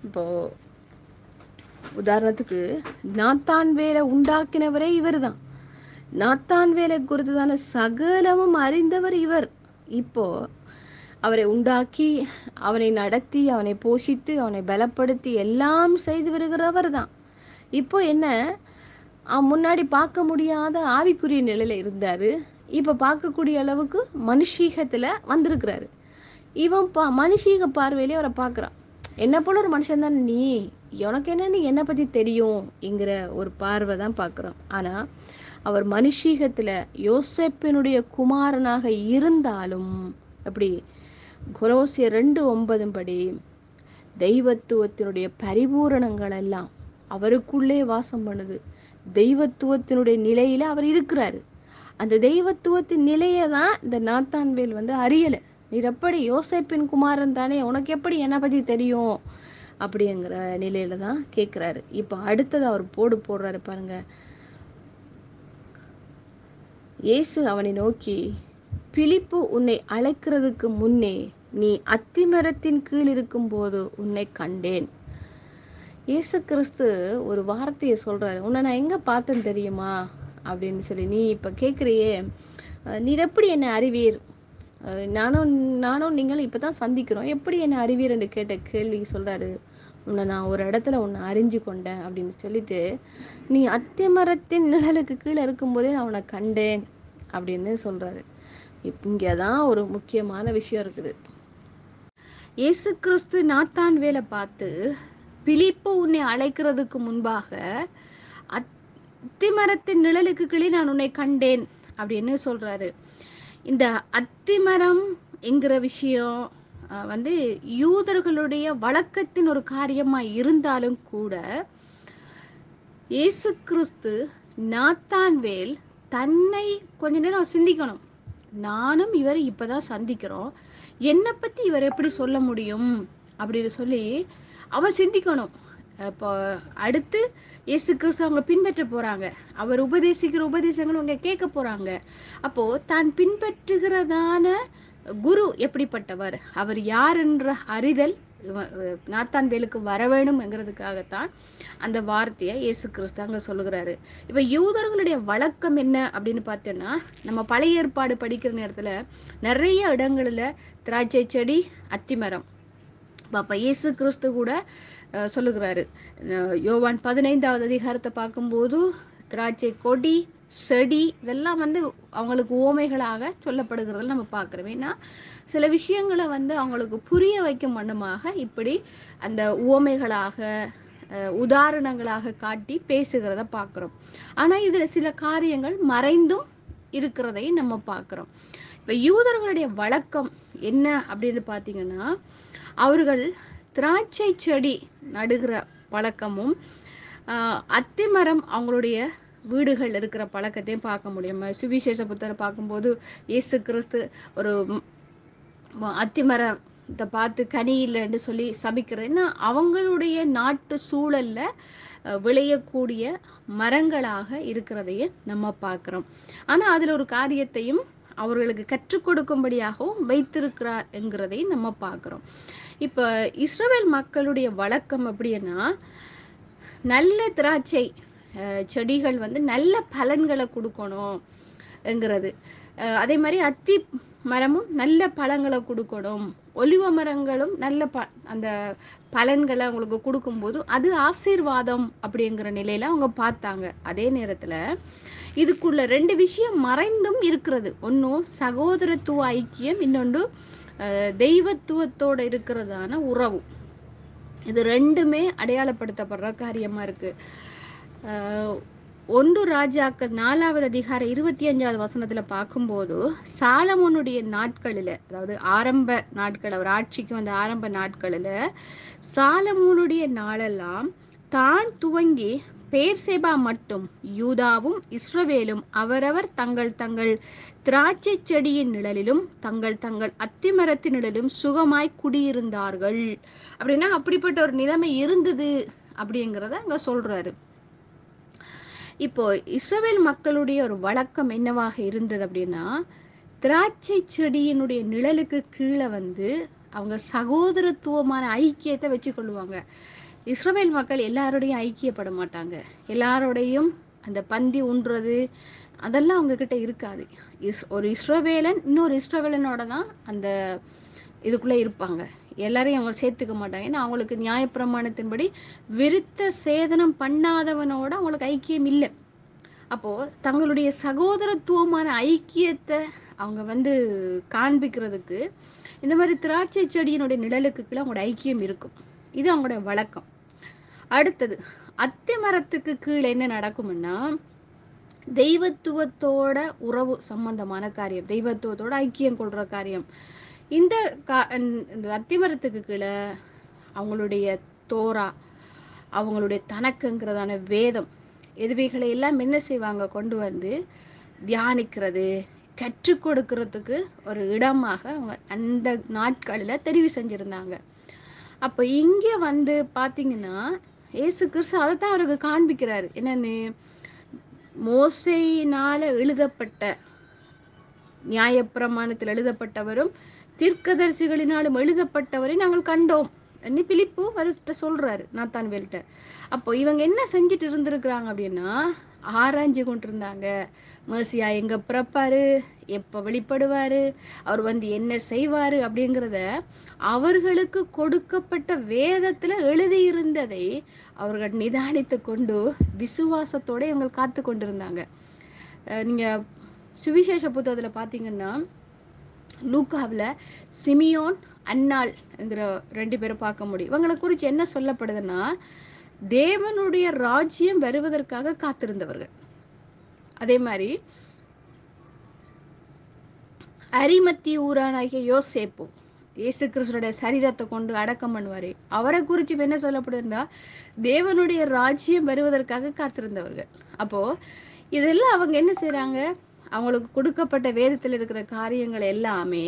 இப்போ உதாரணத்துக்கு நாத்தான் வேலை உண்டாக்கினவரே இவர்தான் நாத்தான் வேலை குறித்துதான சகலமும் அறிந்தவர் இவர் இப்போ அவரை உண்டாக்கி அவனை நடத்தி அவனை போஷித்து அவனை பலப்படுத்தி எல்லாம் செய்து வருகிறவர் தான் இப்போ என்ன அவன் முன்னாடி பார்க்க முடியாத ஆவிக்குரிய நிலையில இருந்தாரு இப்ப பார்க்கக்கூடிய அளவுக்கு மனுஷீகத்துல வந்திருக்கிறாரு இவன் பா மனுஷீக பார்வையிலே அவரை பார்க்கறான் என்ன போல ஒரு மனுஷன் தான் நீ உனக்கு என்ன நீ என்னை பத்தி தெரியும் என்கிற ஒரு பார்வை தான் பார்க்கறான் ஆனா அவர் மனுஷீகத்துல யோசேப்பினுடைய குமாரனாக இருந்தாலும் அப்படி குரோசிய ரெண்டு ஒன்பதும் படி தெய்வத்துவத்தினுடைய பரிபூரணங்கள் எல்லாம் அவருக்குள்ளே வாசம் பண்ணுது தெய்வத்துவத்தினுடைய நிலையில அவர் இருக்கிறாரு அந்த தெய்வத்துவத்தின் நிலையை தான் இந்த நாத்தான்வேல் வந்து அறியல நீர் எப்படி யோசேப்பின் குமாரன் தானே உனக்கு எப்படி என்னை பத்தி தெரியும் அப்படிங்கிற நிலையில தான் கேட்குறாரு இப்போ அடுத்தது அவர் போடு போடுறாரு பாருங்க இயேசு அவனை நோக்கி பிலிப்பு உன்னை அழைக்கிறதுக்கு முன்னே நீ அத்திமரத்தின் கீழ் இருக்கும்போது உன்னை கண்டேன் இயேசு கிறிஸ்து ஒரு வார்த்தையை சொல்றாரு உன்னை நான் எங்க பார்த்தேன் தெரியுமா அப்படின்னு சொல்லி நீ இப்ப கேக்குறியே அஹ் நீர் எப்படி என்னை அறிவீர் அஹ் நானும் நானும் நீங்களும் இப்பதான் சந்திக்கிறோம் எப்படி என்னை அறிவீர் என்று கேட்ட கேள்வி சொல்றாரு உன்னை நான் ஒரு இடத்துல உன்னை அறிஞ்சு கொண்டேன் அப்படின்னு சொல்லிட்டு நீ அத்திமரத்தின் நிழலுக்கு கீழே இருக்கும்போதே நான் உன்னை கண்டேன் அப்படின்னு சொல்றாரு இப் இங்கதான் ஒரு முக்கியமான விஷயம் இருக்குது இயேசு கிறிஸ்து நாத்தான் வேலை பார்த்து பிலிப்பு உன்னை அழைக்கிறதுக்கு முன்பாக அத்திமரத்தின் நிழலுக்கு கீழே நான் உன்னை கண்டேன் அப்படின்னு சொல்றாரு இந்த அத்திமரம் என்கிற விஷயம் அஹ், வந்து யூதர்களுடைய வழக்கத்தின் ஒரு காரியமா இருந்தாலும் கூட இயேசு கிறிஸ்து நாத்தான்வேல் தன்னை கொஞ்ச நேரம் சிந்திக்கணும் நானும் இவர் இப்பதான் சந்திக்கிறோம் என்னை பத்தி இவர் எப்படி சொல்ல முடியும் அப்படின்னு சொல்லி அவர் சிந்திக்கணும் இப்போ அடுத்து இயேசு கிறிஸ்து அவங்க பின்பற்ற போறாங்க அவர் உபதேசிக்கிற உபதேசங்கள் அவங்க கேட்க போறாங்க அப்போ தான் பின்பற்றுகிறதான குரு எப்படிப்பட்டவர் அவர் யார் என்ற அறிதல் இவ- அஹ் நாத்தான் வேலுக்கு வர வேணும்ங்கிறதுக்காகத்தான் அந்த வார்த்தையை இயேசு கிறிஸ்து அங்க சொல்லுகிறாரு இப்ப யூதர்களுடைய வழக்கம் என்ன அப்படின்னு பார்த்தோன்னா நம்ம பழைய ஏற்பாடு படிக்கிற நேரத்துல நிறைய இடங்கள்ல திராட்சை செடி அத்திமரம் பாப்பா இயேசு கிறிஸ்து கூட அஹ், சொல்லுகிறாரு அஹ், யோவான் பதினைந்தாவது அதிகாரத்தை பார்க்கும்போது திராட்சை கொடி செடி இதெல்லாம் வந்து அவங்களுக்கு ஓமைகளாக சொல்லப்படுகிறத நம்ம பார்க்குறோம் ஏன்னா சில விஷயங்களை வந்து அவங்களுக்கு புரிய வைக்கும் வண்ணமாக இப்படி அந்த ஓமைகளாக அஹ், உதாரணங்களாக காட்டி பேசுகிறத பார்க்குறோம் ஆனா இதுல சில காரியங்கள் மறைந்தும் இருக்கிறதை நம்ம பார்க்குறோம் இப்ப யூதர்களுடைய வழக்கம் என்ன அப்படின்னு பார்த்தீங்கன்னா அவர்கள் திராட்சை செடி நடுகிற பழக்கமும் ஆஹ், அத்திமரம் அவங்களுடைய வீடுகள் இருக்கிற பழக்கத்தையும் பார்க்க முடியும் நம்ம சுவிசேஷ புத்தரை பார்க்கும்போது இயேசு கிறிஸ்து ஒரு ம், ம- அத்திமரத்தை பார்த்து கனி இல்லைன்னு சொல்லி சபிக்கிறது ஏன்னா அவங்களுடைய நாட்டு சூழல்ல அஹ், விளையக்கூடிய மரங்களாக இருக்கிறதையும் நம்ம பார்க்கிறோம் ஆனா அதுல ஒரு காரியத்தையும் அவர்களுக்கு கற்றுக் கொடுக்கும்படியாகவும் வைத்திருக்கிறார் என்கிறதையும் நம்ம பார்க்கிறோம் இப்ப இஸ்ரவேல் மக்களுடைய வழக்கம் அப்படின்னா நல்ல திராட்சை அஹ், செடிகள் வந்து நல்ல பலன்களை கொடுக்கணும் என்கிறது அஹ், அதே மாதிரி அத்தி மரமும் நல்ல பழங்களை கொடுக்கணும் ஒலிவ மரங்களும் நல்ல ப அந்த பலன்களை அவங்களுக்கு கொடுக்கும்போது அது ஆசீர்வாதம் அப்படிங்கிற நிலையில அவங்க பார்த்தாங்க அதே நேரத்துல இதுக்குள்ள ரெண்டு விஷயம் மறைந்தும் இருக்கிறது ஒன்றும் சகோதரத்துவ ஐக்கியம் இன்னொன்று அஹ், தெய்வத்துவத்தோட இருக்கிறதான உறவு இது ரெண்டுமே அடையாளப்படுத்தப்படுற காரியமா இருக்கு ஆஹ் ஒன்று ராஜாக்கள் நாலாவது அதிகாரம் இருபத்தி அஞ்சாவது வசனத்துல பார்க்கும்போது சாலமோனுடைய நாட்களில அதாவது ஆரம்ப நாட்கள் அவர் ஆட்சிக்கு வந்த ஆரம்ப நாட்களில சாலமோனுடைய நாளெல்லாம் தான் துவங்கி பேர்சேபா மட்டும் யூதாவும் இஸ்ரவேலும் அவரவர் தங்கள் தங்கள் திராட்சை செடியின் நிழலிலும் தங்கள் தங்கள் அத்திமரத்தின் நிழலிலும் சுகமாய் குடியிருந்தார்கள் அப்படின்னா அப்படிப்பட்ட ஒரு நிலைமை இருந்தது அப்படிங்கிறத அங்க சொல்றாரு இப்போ இஸ்ரவேல் மக்களுடைய ஒரு வழக்கம் என்னவாக இருந்தது அப்படின்னா திராட்சை செடியினுடைய நிழலுக்கு கீழே வந்து அவங்க சகோதரத்துவமான ஐக்கியத்தை வச்சுக்கொள்ளுவாங்க இஸ்ரவேல் மக்கள் எல்லாரோடையும் ஐக்கியப்பட மாட்டாங்க எல்லாரோடையும் அந்த பந்தி உண்றது அதெல்லாம் அவங்க கிட்ட இருக்காது இஸ் ஒரு இஸ்ரவேலன் இன்னொரு இஸ்ரவேலனோட தான் அந்த இதுக்குள்ளே இருப்பாங்க எல்லாரையும் அவங்க சேர்த்துக்க மாட்டாங்க ஏன்னா அவங்களுக்கு நியாயப்பிரமாணத்தின்படி விருத்த சேதனம் பண்ணாதவனோட அவங்களுக்கு ஐக்கியம் இல்லை அப்போ தங்களுடைய சகோதரத்துவமான ஐக்கியத்தை அவங்க வந்து காண்பிக்கிறதுக்கு இந்த மாதிரி திராட்சை செடியினுடைய நிழலுக்கு கீழே அவங்களோட ஐக்கியம் இருக்கும் இது அவங்களோட வழக்கம் அடுத்தது அத்தி மரத்துக்கு கீழே என்ன நடக்கும்னா தெய்வத்துவத்தோட உறவு சம்பந்தமான காரியம் தெய்வத்துவத்தோட ஐக்கியம் கொள்ற காரியம் இந்த கா இந்த அத்திமரத்துக்கு கீழே அவங்களுடைய தோரா அவங்களுடைய தனக்குங்கிறதான வேதம் எதுவைகளை எல்லாம் என்ன செய்வாங்க கொண்டு வந்து தியானிக்கிறது கற்றுக் கொடுக்கறதுக்கு ஒரு இடமாக அவங்க அந்த நாட்களில் தெரிவு செஞ்சுருந்தாங்க அப்போ இங்கே வந்து பார்த்தீங்கன்னா ஏசு கிறிஸ்து அதை தான் அவருக்கு காண்பிக்கிறாரு என்னன்னு மோசையினால எழுதப்பட்ட நியாயப்பிரமாணத்தில் எழுதப்பட்டவரும் தீர்க்கதரிசிகளினாலும் எழுதப்பட்டவரை நாங்கள் கண்டோம் என்று பிலிப்பு வருஷ்ட சொல்றாரு நாத்தான் வேல்கிட்ட அப்போ இவங்க என்ன செஞ்சுட்டு இருந்திருக்கிறாங்க அப்படின்னா ஆராய்ஞ்சு கொண்டிருந்தாங்க மேசியா எங்க பிறப்பாரு எப்போ வெளிப்படுவாரு அவர் வந்து என்ன செய்வாரு அப்படிங்கிறத அவர்களுக்கு கொடுக்கப்பட்ட வேதத்துல எழுதியிருந்ததை அவர்கள் நிதானித்து கொண்டு விசுவாசத்தோட இவங்க காத்து கொண்டிருந்தாங்க அஹ் நீங்க சுவிசேஷ புத்தகத்துல பார்த்தீங்கன்னா லூக்காவில் சிமியோன் அன்னாள் என்கிற ரெண்டு பேரை பார்க்க முடியும் இவங்களை குறித்து என்ன சொல்லப்படுதுன்னா தேவனுடைய ராஜ்யம் வருவதற்காக காத்திருந்தவர்கள் அதே மாதிரி அரிமத்தி ஊரானாகிய யோசேப்பு இயேசு கிறிஸ்துடைய சரீரத்தை கொண்டு அடக்கம் பண்ணுவாரு அவரை குறித்து இப்ப என்ன சொல்லப்படுதுன்னா தேவனுடைய ராஜ்யம் வருவதற்காக காத்திருந்தவர்கள் அப்போ இதெல்லாம் அவங்க என்ன செய்றாங்க அவங்களுக்கு கொடுக்கப்பட்ட வேதத்தில் இருக்கிற காரியங்கள் எல்லாமே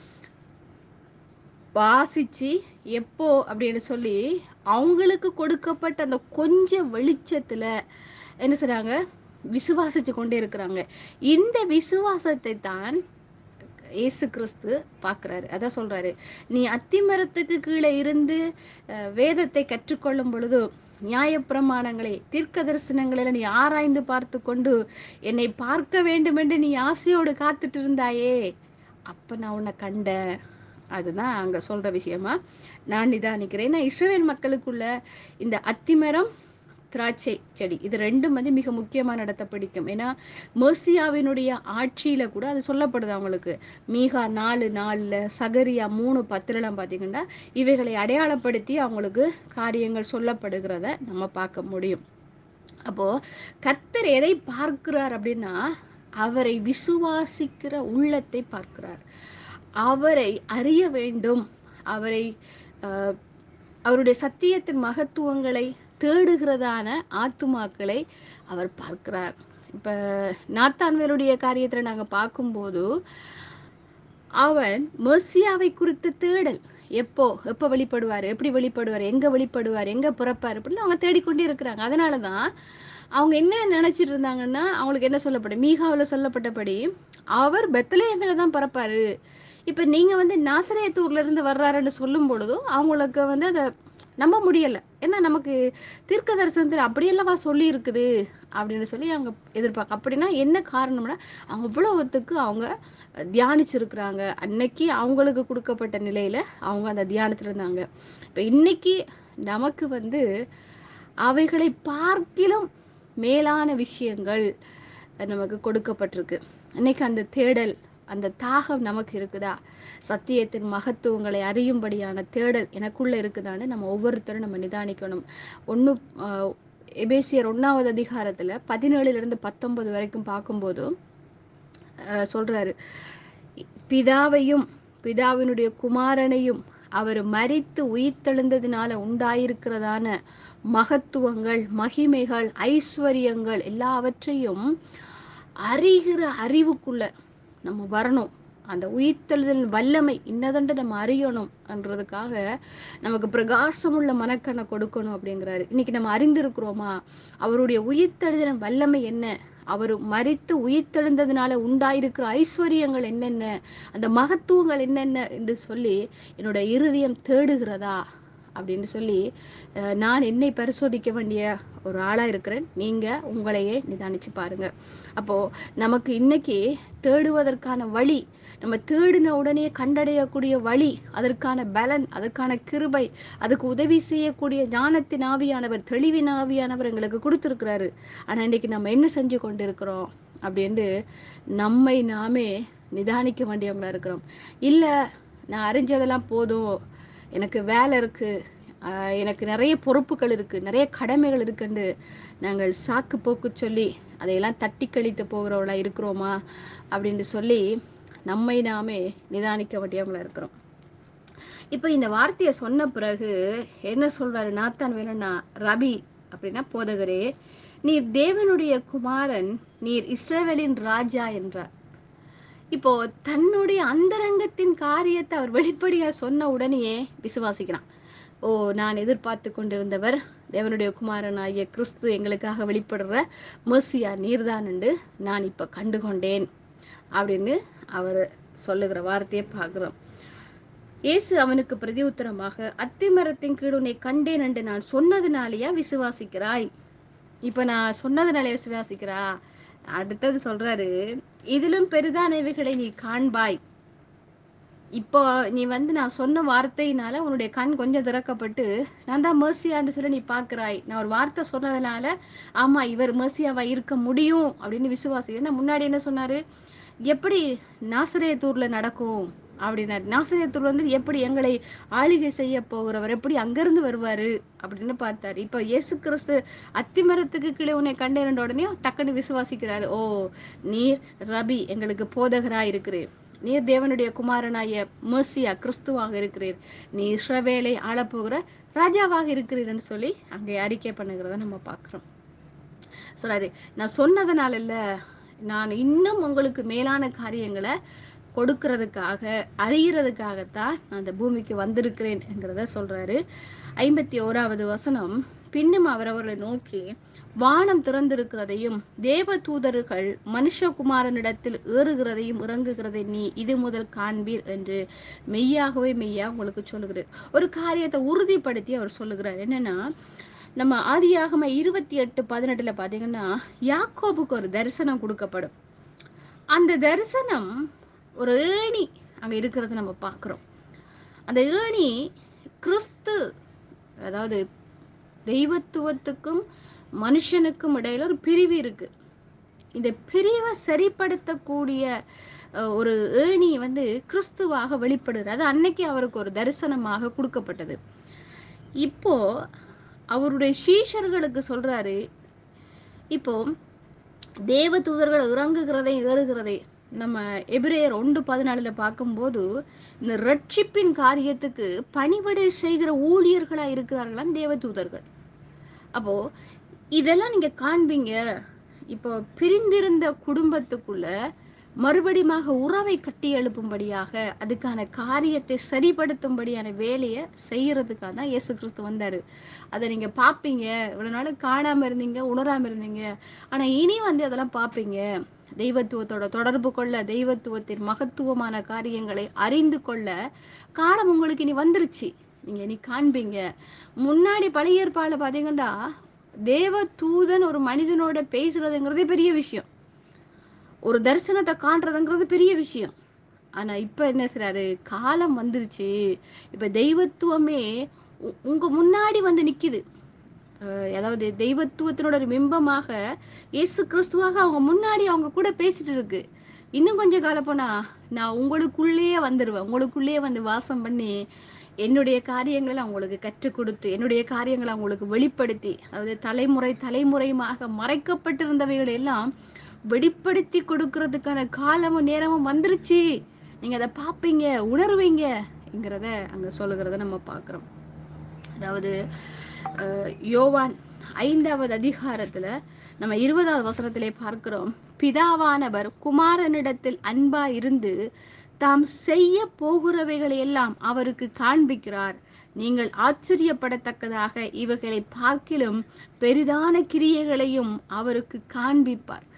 வாசிச்சு எப்போ அப்படின்னு சொல்லி அவங்களுக்கு கொடுக்கப்பட்ட அந்த கொஞ்சம் வெளிச்சத்துல என்ன செய்றாங்க விசுவாசிச்சு கொண்டே இருக்கிறாங்க இந்த விசுவாசத்தை தான் இயேசு கிறிஸ்து பார்க்குறாரு அதான் சொல்றாரு நீ அத்திமரத்துக்கு கீழே இருந்து அஹ், வேதத்தை கற்றுக்கொள்ளும் பொழுது நியாயப்பிரமாணங்களை தீர்க்க தரிசனங்களை நீ ஆராய்ந்து பார்த்து கொண்டு என்னை பார்க்க வேண்டும் என்று நீ ஆசையோடு காத்துட்டு இருந்தாயே அப்ப நான் உன்னை கண்டேன் அதுதான் அங்க சொல்ற விஷயமா நான் நிதானிக்கிறேன் நான் இஸ்ரவேல் மக்களுக்குள்ள இந்த அத்திமரம் திராட்சை செடி இது ரெண்டும் வந்து மிக முக்கியமான இடத்தை பிடிக்கும் ஏன்னா மெர்சியாவினுடைய ஆட்சியில கூட அது சொல்லப்படுது அவங்களுக்கு மீகா நாலு நாலுல சகரியா மூணு பத்துலலாம் பார்த்தீங்கன்னா இவைகளை அடையாளப்படுத்தி அவங்களுக்கு காரியங்கள் சொல்லப்படுகிறத நம்ம பார்க்க முடியும் அப்போ கத்தர் எதை பார்க்கிறார் அப்படின்னா அவரை விசுவாசிக்கிற உள்ளத்தை பார்க்கிறார் அவரை அறிய வேண்டும் அவரை ஆஹ், அவருடைய சத்தியத்தின் மகத்துவங்களை தேடுகிறதான ஆத்துமாக்களை அவர் பார்க்கிறார் இப்ப நாத்தான்வேலுடைய காரியத்துல நாங்க பார்க்கும்போது அவன் மெர்சியாவை குறித்த தேடல் எப்போ எப்போ வெளிப்படுவார் எப்படி வெளிப்படுவார் எங்க வெளிப்படுவார் எங்க பிறப்பார் அப்படின்னு அவங்க தேடிக்கொண்டே இருக்கிறாங்க அதனாலதான் அவங்க என்ன நினைச்சிட்டு இருந்தாங்கன்னா அவங்களுக்கு என்ன சொல்லப்படும் மீகாவுல சொல்லப்பட்டபடி அவர் பெத்தலேயமில தான் பிறப்பாரு இப்ப நீங்க வந்து நாசரேத்தூர்ல இருந்து வர்றாருன்னு சொல்லும் பொழுதும் அவங்களுக்கு வந்து அதை நம்ப முடியல ஏன்னா நமக்கு தீர்க்க தரிசனத்தில் அப்படியெல்லவா சொல்லி இருக்குது அப்படின்னு சொல்லி அவங்க எதிர்பார்க்க அப்படின்னா என்ன காரணம்னா அவங்க இவ்வளவுத்துக்கு அவங்க தியானிச்சிருக்கிறாங்க அன்னைக்கு அவங்களுக்கு கொடுக்கப்பட்ட நிலையில அவங்க அந்த தியானத்துல இருந்தாங்க இப்ப இன்னைக்கு நமக்கு வந்து அவைகளை பார்க்கிலும் மேலான விஷயங்கள் நமக்கு கொடுக்கப்பட்டிருக்கு இன்னைக்கு அந்த தேடல் அந்த தாகம் நமக்கு இருக்குதா சத்தியத்தின் மகத்துவங்களை அறியும்படியான தேடல் எனக்குள்ள இருக்குதான்னு நம்ம ஒவ்வொருத்தரும் நம்ம நிதானிக்கணும் ஒன்று எபேசியர் ஒன்னாவது அதிகாரத்துல பதினேழுல இருந்து பத்தொன்பது வரைக்கும் பார்க்கும்போது அஹ், சொல்றாரு பிதாவையும் பிதாவினுடைய குமாரனையும் அவர் மரித்து உயிர்த்தெழுந்ததினால உண்டாயிருக்கிறதான மகத்துவங்கள் மகிமைகள் ஐஸ்வர்யங்கள் எல்லாவற்றையும் அறிகிற அறிவுக்குள்ள நம்ம வரணும் அந்த உயிர்த்தெழுதல் வல்லமை இன்னதென்று நம்ம அறியணும் என்றதுக்காக நமக்கு பிரகாசமுள்ள மனக்கண்ணை கொடுக்கணும் அப்படிங்கிறாரு இன்னைக்கு நம்ம அறிந்திருக்கிறோமா அவருடைய உயிர்த்தெழுதலின் வல்லமை என்ன அவர் மரித்து உயிர்த்தெழுந்ததுனால உண்டாயிருக்கிற ஐஸ்வர்யங்கள் என்னென்ன அந்த மகத்துவங்கள் என்னென்ன என்று சொல்லி என்னோட இருதயம் தேடுகிறதா அப்படின்னு சொல்லி அஹ், நான் என்னை பரிசோதிக்க வேண்டிய ஒரு ஆளா இருக்கிறேன் நீங்க உங்களையே நிதானிச்சு பாருங்க அப்போ நமக்கு இன்னைக்கு தேடுவதற்கான வழி நம்ம தேடின உடனே கண்டடையக்கூடிய வழி அதற்கான பலன் அதற்கான கிருபை அதுக்கு உதவி செய்யக்கூடிய ஞானத்தின் ஆவியானவர் தெளிவின் ஆவியானவர் எங்களுக்கு கொடுத்துருக்கிறாரு ஆனா இன்னைக்கு நம்ம என்ன செஞ்சு கொண்டிருக்கிறோம் அப்படின்ட்டு நம்மை நாமே நிதானிக்க வேண்டியவங்களா இருக்கிறோம் இல்ல நான் அறிஞ்சதெல்லாம் போதும் எனக்கு வேலை இருக்கு ஆஹ் எனக்கு நிறைய பொறுப்புகள் இருக்கு நிறைய கடமைகள் இருக்குன்னு நாங்கள் சாக்கு போக்கு சொல்லி அதையெல்லாம் தட்டி கழித்து போகிறவளா இருக்கிறோமா அப்படின்னு சொல்லி நம்மை நாமே நிதானிக்க வேண்டியவங்களா இருக்கிறோம் இப்போ இந்த வார்த்தையை சொன்ன பிறகு என்ன சொல்றாரு நாத்தான் வேணும்னா ரபி அப்படின்னா போதகரே நீர் தேவனுடைய குமாரன் நீர் இஸ்ரவேலின் ராஜா என்றார் இப்போ தன்னுடைய அந்தரங்கத்தின் காரியத்தை அவர் வெளிப்படையா சொன்ன உடனேயே விசுவாசிக்கிறான் ஓ நான் எதிர்பார்த்து கொண்டிருந்தவர் தேவனுடைய குமாரன் ஆகிய கிறிஸ்து எங்களுக்காக வெளிப்படுற மெர்சியா நீர்தான் என்று நான் இப்ப கண்டுகொண்டேன் அப்படின்னு அவர் சொல்லுகிற வார்த்தையை பார்க்கிறோம் இயேசு அவனுக்கு பிரதியுத்தரமாக அத்திமரத்தின் கீழ் உன்னை கண்டேன் என்று நான் சொன்னதுனாலயா விசுவாசிக்கிறாய் இப்ப நான் சொன்னதுனாலே விசுவாசிக்கிறா அடுத்தது சொல்றாரு இதிலும் பெரிதானவைகளை நீ காண்பாய் இப்போ நீ வந்து நான் சொன்ன வார்த்தையினால உன்னுடைய கண் கொஞ்சம் திறக்கப்பட்டு நான் தான் மேர்சியான்னு சொல்லி நீ பார்க்கிறாய் நான் ஒரு வார்த்தை சொன்னதுனால ஆமா இவர் மேர்சியாவா இருக்க முடியும் அப்படின்னு விசுவாசி ஏன்னா முன்னாடி என்ன சொன்னாரு எப்படி நாசரேத்தூர்ல நடக்கும் அப்படின்னாரு நாசரேத்தூர் வந்து எப்படி எங்களை ஆளுகை செய்ய போகிறவர் எப்படி அங்கிருந்து வருவாரு அப்படின்னு பார்த்தாரு இப்ப இயேசு கிறிஸ்து அத்திமரத்துக்கு கீழே உன்னை கண்டேன் உடனே டக்குன்னு விசுவாசிக்கிறாரு ஓ நீர் ரபி எங்களுக்கு போதகரா இருக்கிறீர் நீர் தேவனுடைய குமாரனாய மேசியா கிறிஸ்துவாக இருக்கிறீர் நீ இஸ்ரவேலை ஆளப்போகிற ராஜாவாக இருக்கிறீர்னு சொல்லி அங்கே அறிக்கை பண்ணுகிறத நம்ம பார்க்கிறோம் சொல்றாரு நான் சொன்னதுனால இல்ல நான் இன்னும் உங்களுக்கு மேலான காரியங்களை கொடுக்கறதுக்காக அறியறதுக்காகத்தான் நான் இந்த பூமிக்கு வந்திருக்கிறேன் என்கிறத சொல்றாரு ஐம்பத்தி ஓராவது வசனம் பின்னும் அவர் அவர்களை நோக்கி வானம் திறந்திருக்கிறதையும் தேவ தூதர்கள் மனுஷகுமாரனிடத்தில் ஏறுகிறதையும் இறங்குகிறதை நீ இது முதல் காண்பீர் என்று மெய்யாகவே மெய்யா உங்களுக்கு சொல்லுகிறேன் ஒரு காரியத்தை உறுதிப்படுத்தி அவர் சொல்லுகிறார் என்னன்னா நம்ம ஆதியாகம இருபத்தி எட்டு பதினெட்டுல பாத்தீங்கன்னா யாக்கோபுக்கு ஒரு தரிசனம் கொடுக்கப்படும் அந்த தரிசனம் ஒரு ஏணி அங்க இருக்கிறத நம்ம பார்க்கிறோம் அந்த ஏணி கிறிஸ்து அதாவது தெய்வத்துவத்துக்கும் மனுஷனுக்கும் இடையில ஒரு பிரிவு இருக்கு இந்த பிரிவை சரிப்படுத்தக்கூடிய அஹ், ஒரு ஏணி வந்து கிறிஸ்துவாக வெளிப்படுகிறது அது அன்னைக்கு அவருக்கு ஒரு தரிசனமாக கொடுக்கப்பட்டது இப்போ அவருடைய சீஷர்களுக்கு சொல்றாரு இப்போ தேவ தூதர்கள் இறங்குகிறதை ஏறுகிறதை நம்ம எபிரேயர் ஒன்று பதினாலுல பார்க்கும்போது இந்த ரட்சிப்பின் காரியத்துக்கு பணிவிடை செய்கிற ஊழியர்களா இருக்கிறார்களாம் தேவ தூதர்கள் அப்போ இதெல்லாம் நீங்க காண்பீங்க இப்போ பிரிந்திருந்த குடும்பத்துக்குள்ள மறுபடியுமாக உறவை கட்டி எழுப்பும்படியாக அதுக்கான காரியத்தை சரிப்படுத்தும்படியான வேலையை செய்யறதுக்காக தான் இயேசு கிறிஸ்து வந்தாரு அதை நீங்க பாப்பீங்க இவ்வளவு நாள் காணாம இருந்தீங்க உணராம இருந்தீங்க ஆனா இனி வந்து அதெல்லாம் பாப்பீங்க தெய்வத்துவத்தோட தொடர்பு கொள்ள தெய்வத்துவத்தின் மகத்துவமான காரியங்களை அறிந்து கொள்ள காலம் உங்களுக்கு இனி வந்துருச்சு நீங்க இனி காண்பீங்க முன்னாடி பழைய ஏற்பாடுல பாத்தீங்கன்னா தேவ தூதன் ஒரு மனிதனோட பேசுறதுங்கிறதே பெரிய விஷயம் ஒரு தரிசனத்தை காண்றதுங்கிறது பெரிய விஷயம் ஆனா இப்ப என்ன செய்றாரு காலம் வந்துருச்சு இப்ப தெய்வத்துவமே உ- உங்க முன்னாடி வந்து நிக்குது அஹ் அதாவது தெய்வத்துவத்தினோட ஒரு பிம்பமாக இயேசு கிறிஸ்துவாக அவங்க முன்னாடி அவங்க கூட பேசிட்டு இருக்கு இன்னும் கொஞ்சம் காலம் போனா நான் உங்களுக்குள்ளேயே வந்துடுவேன் உங்களுக்குள்ளேயே வந்து வாசம் பண்ணி என்னுடைய காரியங்களை அவங்களுக்கு கற்றுக் கொடுத்து என்னுடைய காரியங்களை அவங்களுக்கு வெளிப்படுத்தி அதாவது தலைமுறை தலைமுறையுமாக மறைக்கப்பட்டிருந்தவைகளை எல்லாம் வெளிப்படுத்தி கொடுக்கறதுக்கான காலமும் நேரமும் வந்துருச்சு நீங்க அதை பார்ப்பீங்க உணர்வீங்கங்கிறத அங்க சொல்லுகிறத நம்ம பார்க்கிறோம் அதாவது அஹ், யோவான் ஐந்தாவது அதிகாரத்துல நம்ம இருபதாவது வசனத்திலே பார்க்கிறோம் பிதாவானவர் குமாரனிடத்தில் அன்பா இருந்து தாம் செய்ய போகிறவைகளை எல்லாம் அவருக்கு காண்பிக்கிறார் நீங்கள் ஆச்சரியப்படத்தக்கதாக இவைகளை பார்க்கிலும் பெரிதான கிரியைகளையும் அவருக்கு காண்பிப்பார்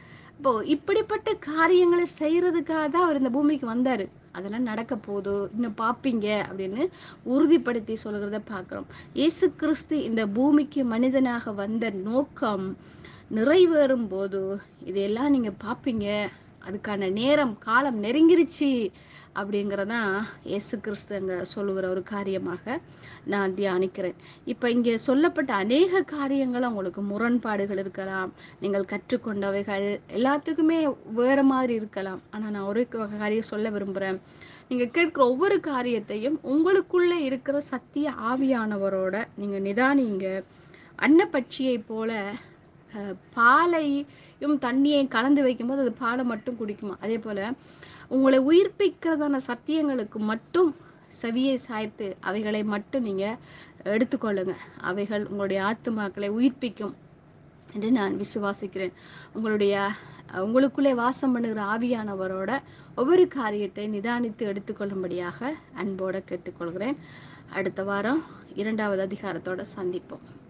இப்போ இப்படிப்பட்ட காரியங்களை செய்யறதுக்காக தான் அவர் இந்த பூமிக்கு வந்தாரு அதெல்லாம் நடக்க போகுது இன்னும் பார்ப்பீங்க அப்படின்னு உறுதிப்படுத்தி சொல்கிறத பார்க்குறோம் இயேசு கிறிஸ்து இந்த பூமிக்கு மனிதனாக வந்த நோக்கம் நிறைவேறும் போது இதையெல்லாம் நீங்க பார்ப்பீங்க அதுக்கான நேரம் காலம் நெருங்கிருச்சு அப்படிங்கிறதான் இயேசு கிறிஸ்து அங்க சொல்லுகிற ஒரு காரியமாக நான் தியானிக்கிறேன் இப்போ இங்கே சொல்லப்பட்ட அநேக காரியங்கள் உங்களுக்கு முரண்பாடுகள் இருக்கலாம் நீங்கள் கற்றுக்கொண்டவைகள் எல்லாத்துக்குமே வேற மாதிரி இருக்கலாம் ஆனா நான் ஒரு காரியம் சொல்ல விரும்புறேன் நீங்க கேட்கிற ஒவ்வொரு காரியத்தையும் உங்களுக்குள்ள இருக்கிற சத்திய ஆவியானவரோட நீங்க நிதானிங்க அன்னப்பட்சியை போல அஹ், பாலையும் தண்ணியையும் கலந்து வைக்கும்போது அது பாலை மட்டும் குடிக்குமா அதே போல உங்களை உயிர்ப்பிக்கிறதான சத்தியங்களுக்கு மட்டும் செவியை சாய்த்து அவைகளை மட்டும் நீங்க எடுத்துக்கொள்ளுங்க அவைகள் உங்களுடைய ஆத்துமாக்களை உயிர்ப்பிக்கும் என்று நான் விசுவாசிக்கிறேன் உங்களுடைய அஹ், உங்களுக்குள்ளே வாசம் பண்ணுகிற ஆவியானவரோட ஒவ்வொரு காரியத்தை நிதானித்து எடுத்துக்கொள்ளும்படியாக அன்போட கேட்டுக்கொள்கிறேன் அடுத்த வாரம் இரண்டாவது அதிகாரத்தோட சந்திப்போம்